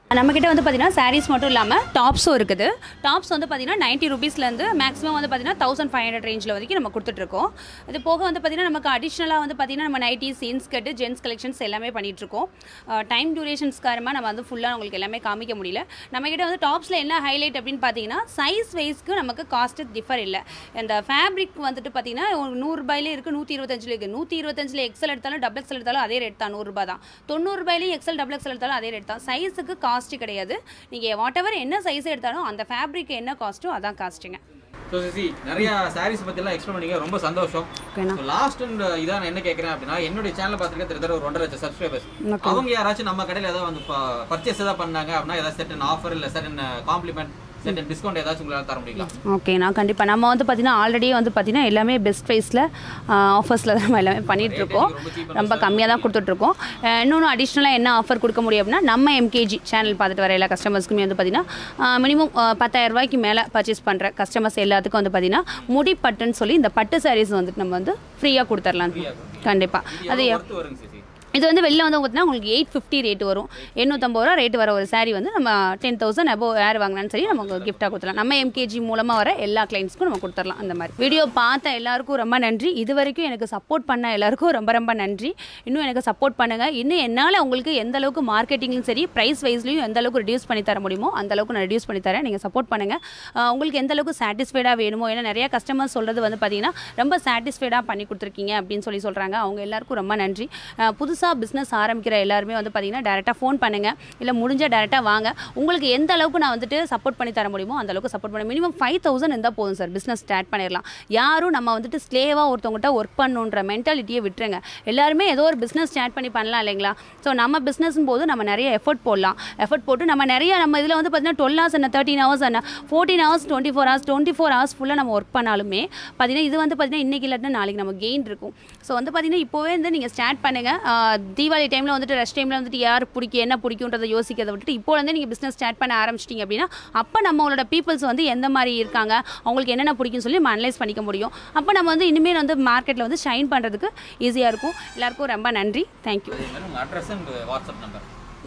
நம்மக்கிட்ட வந்து பார்த்தீங்கன்னா சாரீஸ் மட்டும் இல்லாமல் டாப்ஸும் இருக்குது டாப்ஸ் வந்து பார்த்தீங்கன்னா நைன்ட்டி ருபீஸ்லேருந்து மேக்ஸிமம் வந்து பார்த்தீங்கன்னா தௌசண்ட் ஃபைவ் ஹண்ட்ரட் ரேஞ்சில் வரைக்கும் நம்ம கொடுத்துட்ருக்கோம் இது போக வந்து பார்த்தீங்கன்னா நமக்கு அடிஷ்னலாக வந்து பார்த்தீங்கன்னா நம்ம நைட்டிஸ் இன்ஸ்கர்ட் ஜென்ஸ் கலெக்ஷன்ஸ் எல்லாமே பண்ணிகிட்ருக்கோம் டைம் டியூரேஷன்ஸ் காரணமாக நம்ம வந்து ஃபுல்லாக உங்களுக்கு எல்லாமே காமிக்க முடியல நம்மக்கிட்ட வந்து டாப்ஸில் என்ன ஹைலைட் அப்படின்னு பார்த்தீங்கன்னா சைஸ் வைஸ்க்கு நமக்கு காஸ்ட்டு டிஃபர் இல்லை இந்த ஃபேப்ரிக் வந்துட்டு பார்த்தீங்கன்னா ஒரு நூறுரூபாயிலே இருக்குது நூற்றி இருபத்தஞ்சில் இருக்குது நூற்றி இருபத்தஞ்சில் எக்ஸல் எடுத்தாலும் டபுள் எக்ஸல் எடுத்தாலும் அதே ரேட் தான் நூறுரூபா தான் தொண்ணூறுபாயிலேயும் எக்ஸல் டபுள் எக்ஸல் எடுத்தாலும் அதே ரேட் தான் சைஸுக்கு காஸ்ட்டு கிடையாது நீங்கள் வாட் எவர் என்ன சைஸ் எடுத்தாலும் அந்த ஃபேப்ரிக் என்ன காஸ்ட்டோ அதான் காஸ்ட்டுங்க ஸோ சிசி நிறைய சாரீஸ் பற்றிலாம் எக்ஸ்பிளைன் பண்ணீங்க ரொம்ப சந்தோஷம் ஓகேண்ணா ஸோ லாஸ்ட் அண்ட் இதான் நான் என்ன கேட்குறேன் அப்படின்னா என்னுடைய சேனல் பார்த்துருக்க கிட்டத்தட்ட ஒரு ஒன்றரை லட்சம் சப்ஸ்கிரைபர்ஸ் Okay. அவங்க யாராச்சும் நம்ம கடையில் ஏதாவது வந்து பர்ச்சேஸ் ஏதாவது பண்ணாங்க அப்படின்னா ஏதாவது செட்டன் ஆஃபர் இல்லை செட்டன் காம்ப்ளிமெண்ட் செட்டன் டிஸ்கவுண்ட் ஏதாச்சும் உங்களால் தர முடியுங்களா ஓகேண்ணா கண்டிப்பாக நம்ம வந்து பார்த்தீங்கன்னா ஆல்ரெடி வந்து பார்த்தீங்கன்னா எல்லாமே பெஸ்ட் ப்ரைஸில் ஆஃபர்ஸில் தான் நம்ம எல்லாமே பண்ணிகிட்ருக்கோம் ரொம்ப cheap ரொம்ப கம்மியாக தான் கொடுத்துட்ருக்கோம் இன்னொன்று அடிஷ்னலாக என்ன ஆஃபர் கொடுக்க முடியும் அப்படின்னா நம்ம எம்கேஜி சேனல் பார்த்துட்டு வர எல்லா கஸ்டமர்ஸ்க்குமே வந்து பார்த்தீங்கன்னா மினிமம் பத்தாயிரம் ரூபாய்க்கு மேலே பர்ச்சேஸ் பண்ணுற கஸ்டமர்ஸ் எல்லாத்துக்கும் வந்து பார்த்தீங்கன்னா முடிப்பட்டுன்னு சொல்லி இந்த பட்டு சாரீஸ் வந்துட்டு நம்ம வந்து ஃப்ரீயாக கொடுத்துர்லாம் கண்டிப்பாக அது இது ஒர்த்து வருங்க சிசி இது வந்து வெளில வந்து பார்த்தீங்கன்னா உங்களுக்கு எயிட் ஃபிஃப்டி ரேட் வரும் எண்ணூற்றம்பது ரூபா ரேட் வர ஒரு saree வந்து நம்ம டென் தௌசண்ட் அபோவ் யார் வாங்கினான்னு சரி நமக்கு கிஃப்ட்டாக கொடுத்துலாம் நம்ம எம்கேஜி மூலமாக வர எல்லா கிளைண்ட்ஸ்க்கும் நம்ம கொடுத்துடலாம் அந்த மாதிரி வீடியோ பார்த்த எல்லாருக்கும் ரொம்ப நன்றி இது வரைக்கும் எனக்கு சப்போர்ட் பண்ண எல்லாருக்கும் ரொம்ப ரொம்ப நன்றி இன்னும் எனக்கு சப்போர்ட் பண்ணுங்கள் இன்னும் என்னால் உங்களுக்கு எந்த அளவுக்கு மார்க்கெட்டிங்லையும் சரி ப்ரைஸ் வைஸ்லையும் எந்த அளவுக்கு ரெடியூஸ் பண்ணி தர முடியுமோ அந்த அளவுக்கு நான் ரெடியூஸ் பண்ணி தரேன் நீங்கள் சப்போர்ட் பண்ணுங்கள் உங்களுக்கு எந்த அளவுக்கு சாட்டிஸ்ஃபைடாக வேணுமோ ஏன்னா நிறைய கஸ்டமர்ஸ் சொல்கிறது வந்து பார்த்தீங்கன்னா ரொம்ப சாட்டிஸ்ஃபைடாக பண்ணி கொடுத்துருக்கீங்க அப்படின்னு சொல்லி சொல்கிறாங்க அவங்க எல்லாருக்கும் ரொம்ப நன்றி புதுசாக பிஸ்னஸ் ஆரம்பிக்கிற எல்லாருமே வந்து பார்த்தீங்கன்னா டேரெக்டாக ஃபோன் பண்ணுங்கள் இல்லை முடிஞ்சால் டேரெக்டாக வாங்க உங்களுக்கு எந்த அளவுக்கு நான் வந்துட்டு சப்போர்ட் பண்ணி தர முடியுமோ அந்த அளவுக்கு சப்போர்ட் பண்ண மினிமம் ஃபைவ் தௌசண்ட் இருந்தால் போதும் சார் பிஸ்னஸ் ஸ்டார்ட் பண்ணிடலாம் யாரும் நம்ம வந்துட்டு ஸ்லேவாக ஒருத்தவங்ககிட்ட ஒர்க் பண்ணுன்ற மென்டாலிட்டியை விட்டுருங்க எல்லாருமே ஏதோ ஒரு பிஸ்னஸ் ஸ்டார்ட் பண்ணி பண்ணலாம் இல்லைங்களா ஸோ நம்ம பிஸ்னஸ் போது நம்ம நிறைய எஃபர்ட் போடலாம் எஃபர்ட் போட்டு நம்ம நிறைய நம்ம இதில் வந்து பார்த்தீங்கன்னா டுவெல் ஹவர்ஸ் என்ன தேர்ட்டின் ஹவர்ஸ் என்ன fourteen hours twenty four hours twenty four hours ஃபுல்லாக நம்ம ஒர்க் பண்ணாலுமே பார்த்தீங்கன்னா இது வந்து பார்த்தீங்கன்னா இன்றைக்கி இல்லாட்டினா நாளைக்கு நம்ம கெயின் இருக்கும் ஸோ வந்து பார்த்தீங்கன்னா இப்போவே வந்து நீங்கள் ஸ்டார்ட் பண்ணுங்கள் தீபாவளி டைமில் வந்துட்டு ரெஸ்ட் டைமில் வந்துட்டு யார் பிடிக்கும் என்ன பிடிக்குன்றதை யோசிக்கிறத விட்டுட்டு இப்போ வந்து நீங்கள் பிஸ்னஸ் ஸ்டார்ட் பண்ண ஆரம்பிச்சிட்டிங்க அப்படின்னா அப்போ நம்மளோட பீப்புள்ஸ் வந்து எந்த மாதிரி இருக்காங்க அவங்களுக்கு என்னென்ன பிடிக்கும்னு சொல்லி நம்ம அனலைஸ் பண்ணிக்க முடியும் அப்போ நம்ம வந்து இனிமேல் வந்து மார்க்கெட்டில் வந்து ஷைன் பண்ணுறதுக்கு ஈஸியாக இருக்கும் எல்லாருக்கும் ரொம்ப நன்றி தேங்க்யூ அதே மாதிரி உங்கள் அட்ரஸ் அண்ட் வாட்ஸ்அப் நம்பர்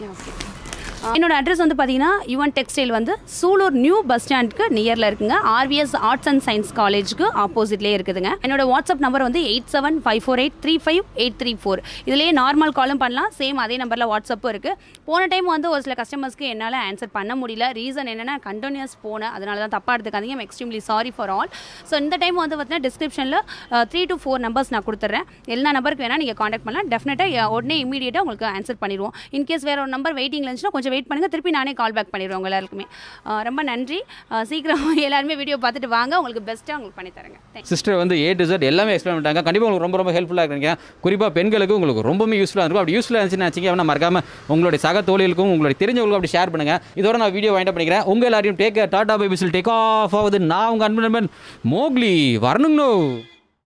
என்னோட அட்ரஸ் வந்து பார்த்தீங்கன்னா யுவன் டெக்ஸ்டைல் வந்து சூலூர் நியூ பஸ் ஸ்டாண்டுக்கு நியரில் இருக்குங்க ஆர்விஎஸ் ஆர்ட்ஸ் அண்ட் சயின்ஸ் காலேஜுக்கு ஆப்போசிட்லேயே இருக்குதுங்க என்னோட வாட்ஸ்அப் நம்பர் வந்து eight seven five four eight three five eight three four இதுலேயே நார்மல் காலும் பண்ணலாம் சேம் அதே நம்பரில் வாட்ஸ்அப்பும் இருக்குது போன டைம் வந்து ஒரு சில கஸ்டமர்ஸ்க்கு என்னால் ஆன்சர் பண்ண முடியல ரீசன் என்னென்னா கண்டினியூஸ் போனேன் அதனால தான் தப்பாக எடுத்துக்காதீங்க I'm extremely sorry for all so இந்த டைம் வந்து பார்த்தீங்கன்னா டிஸ்கிரிப்ஷனில் த்ரீ டு ஃபோர் நம்பர்ஸ் நான் கொடுத்துட்றேன் எல்லா நம்பருக்கு வேணால் நீங்கள் காண்டாக்ட் பண்ணலாம் டெஃபினட்டாக உடனே இமீடியட்டாக உங்களுக்கு ஆன்சர் பண்ணிடுவோம் இன்கேஸ் வேறு ஒரு நம்பர் வெயிட்டிங்கில் இருந்துச்சுன்னா கொஞ்சம் வெயிட் பண்ணுங்கள் திருப்பி நானே கால் பேக் பண்ணிடுவேன் உங்க எல்லாருக்குமே அஹ் ரொம்ப நன்றி அஹ் சீக்கிரம் எல்லாருமே வீடியோ பார்த்துட்டு வாங்க உங்களுக்கு பெஸ்ட்டாக உங்களுக்கு பண்ணி தரேங்க தேங்க்ஸ் சிஸ்டர் வந்து ஏ டு Z எல்லாமே எக்ஸ்பிளைன் பண்ணிட்டாங்க கண்டிப்பாக உங்களுக்கு ரொம்ப ரொம்ப ஹெல்ப்ஃபுல்லாக இருக்குங்க குறிப்பாக பெண்களுக்கு உங்களுக்கு ரொம்பவே யூஸ்ஃபுல்லாக இருக்கும் அப்படி யூஸ்ஃபுல்லாக இருந்துச்சுன்னு நினச்சிங்க அப்படின்னா மறக்காம உங்களுடைய சக தோழிகளுக்கும் உங்களுடைய தெரிஞ்சவங்களுக்கும் அப்படி ஷேர் பண்ணுங்கள் இதோட நான் வீடியோ வாங்கிட்டு பண்ணிக்கிறேன் உங்கள் எல்லாரையும் take tata bye whistle take off ஆகுது நான் உங்கள் அன்பு நண்பன் மோக்லி வரணுங்கண்ணோ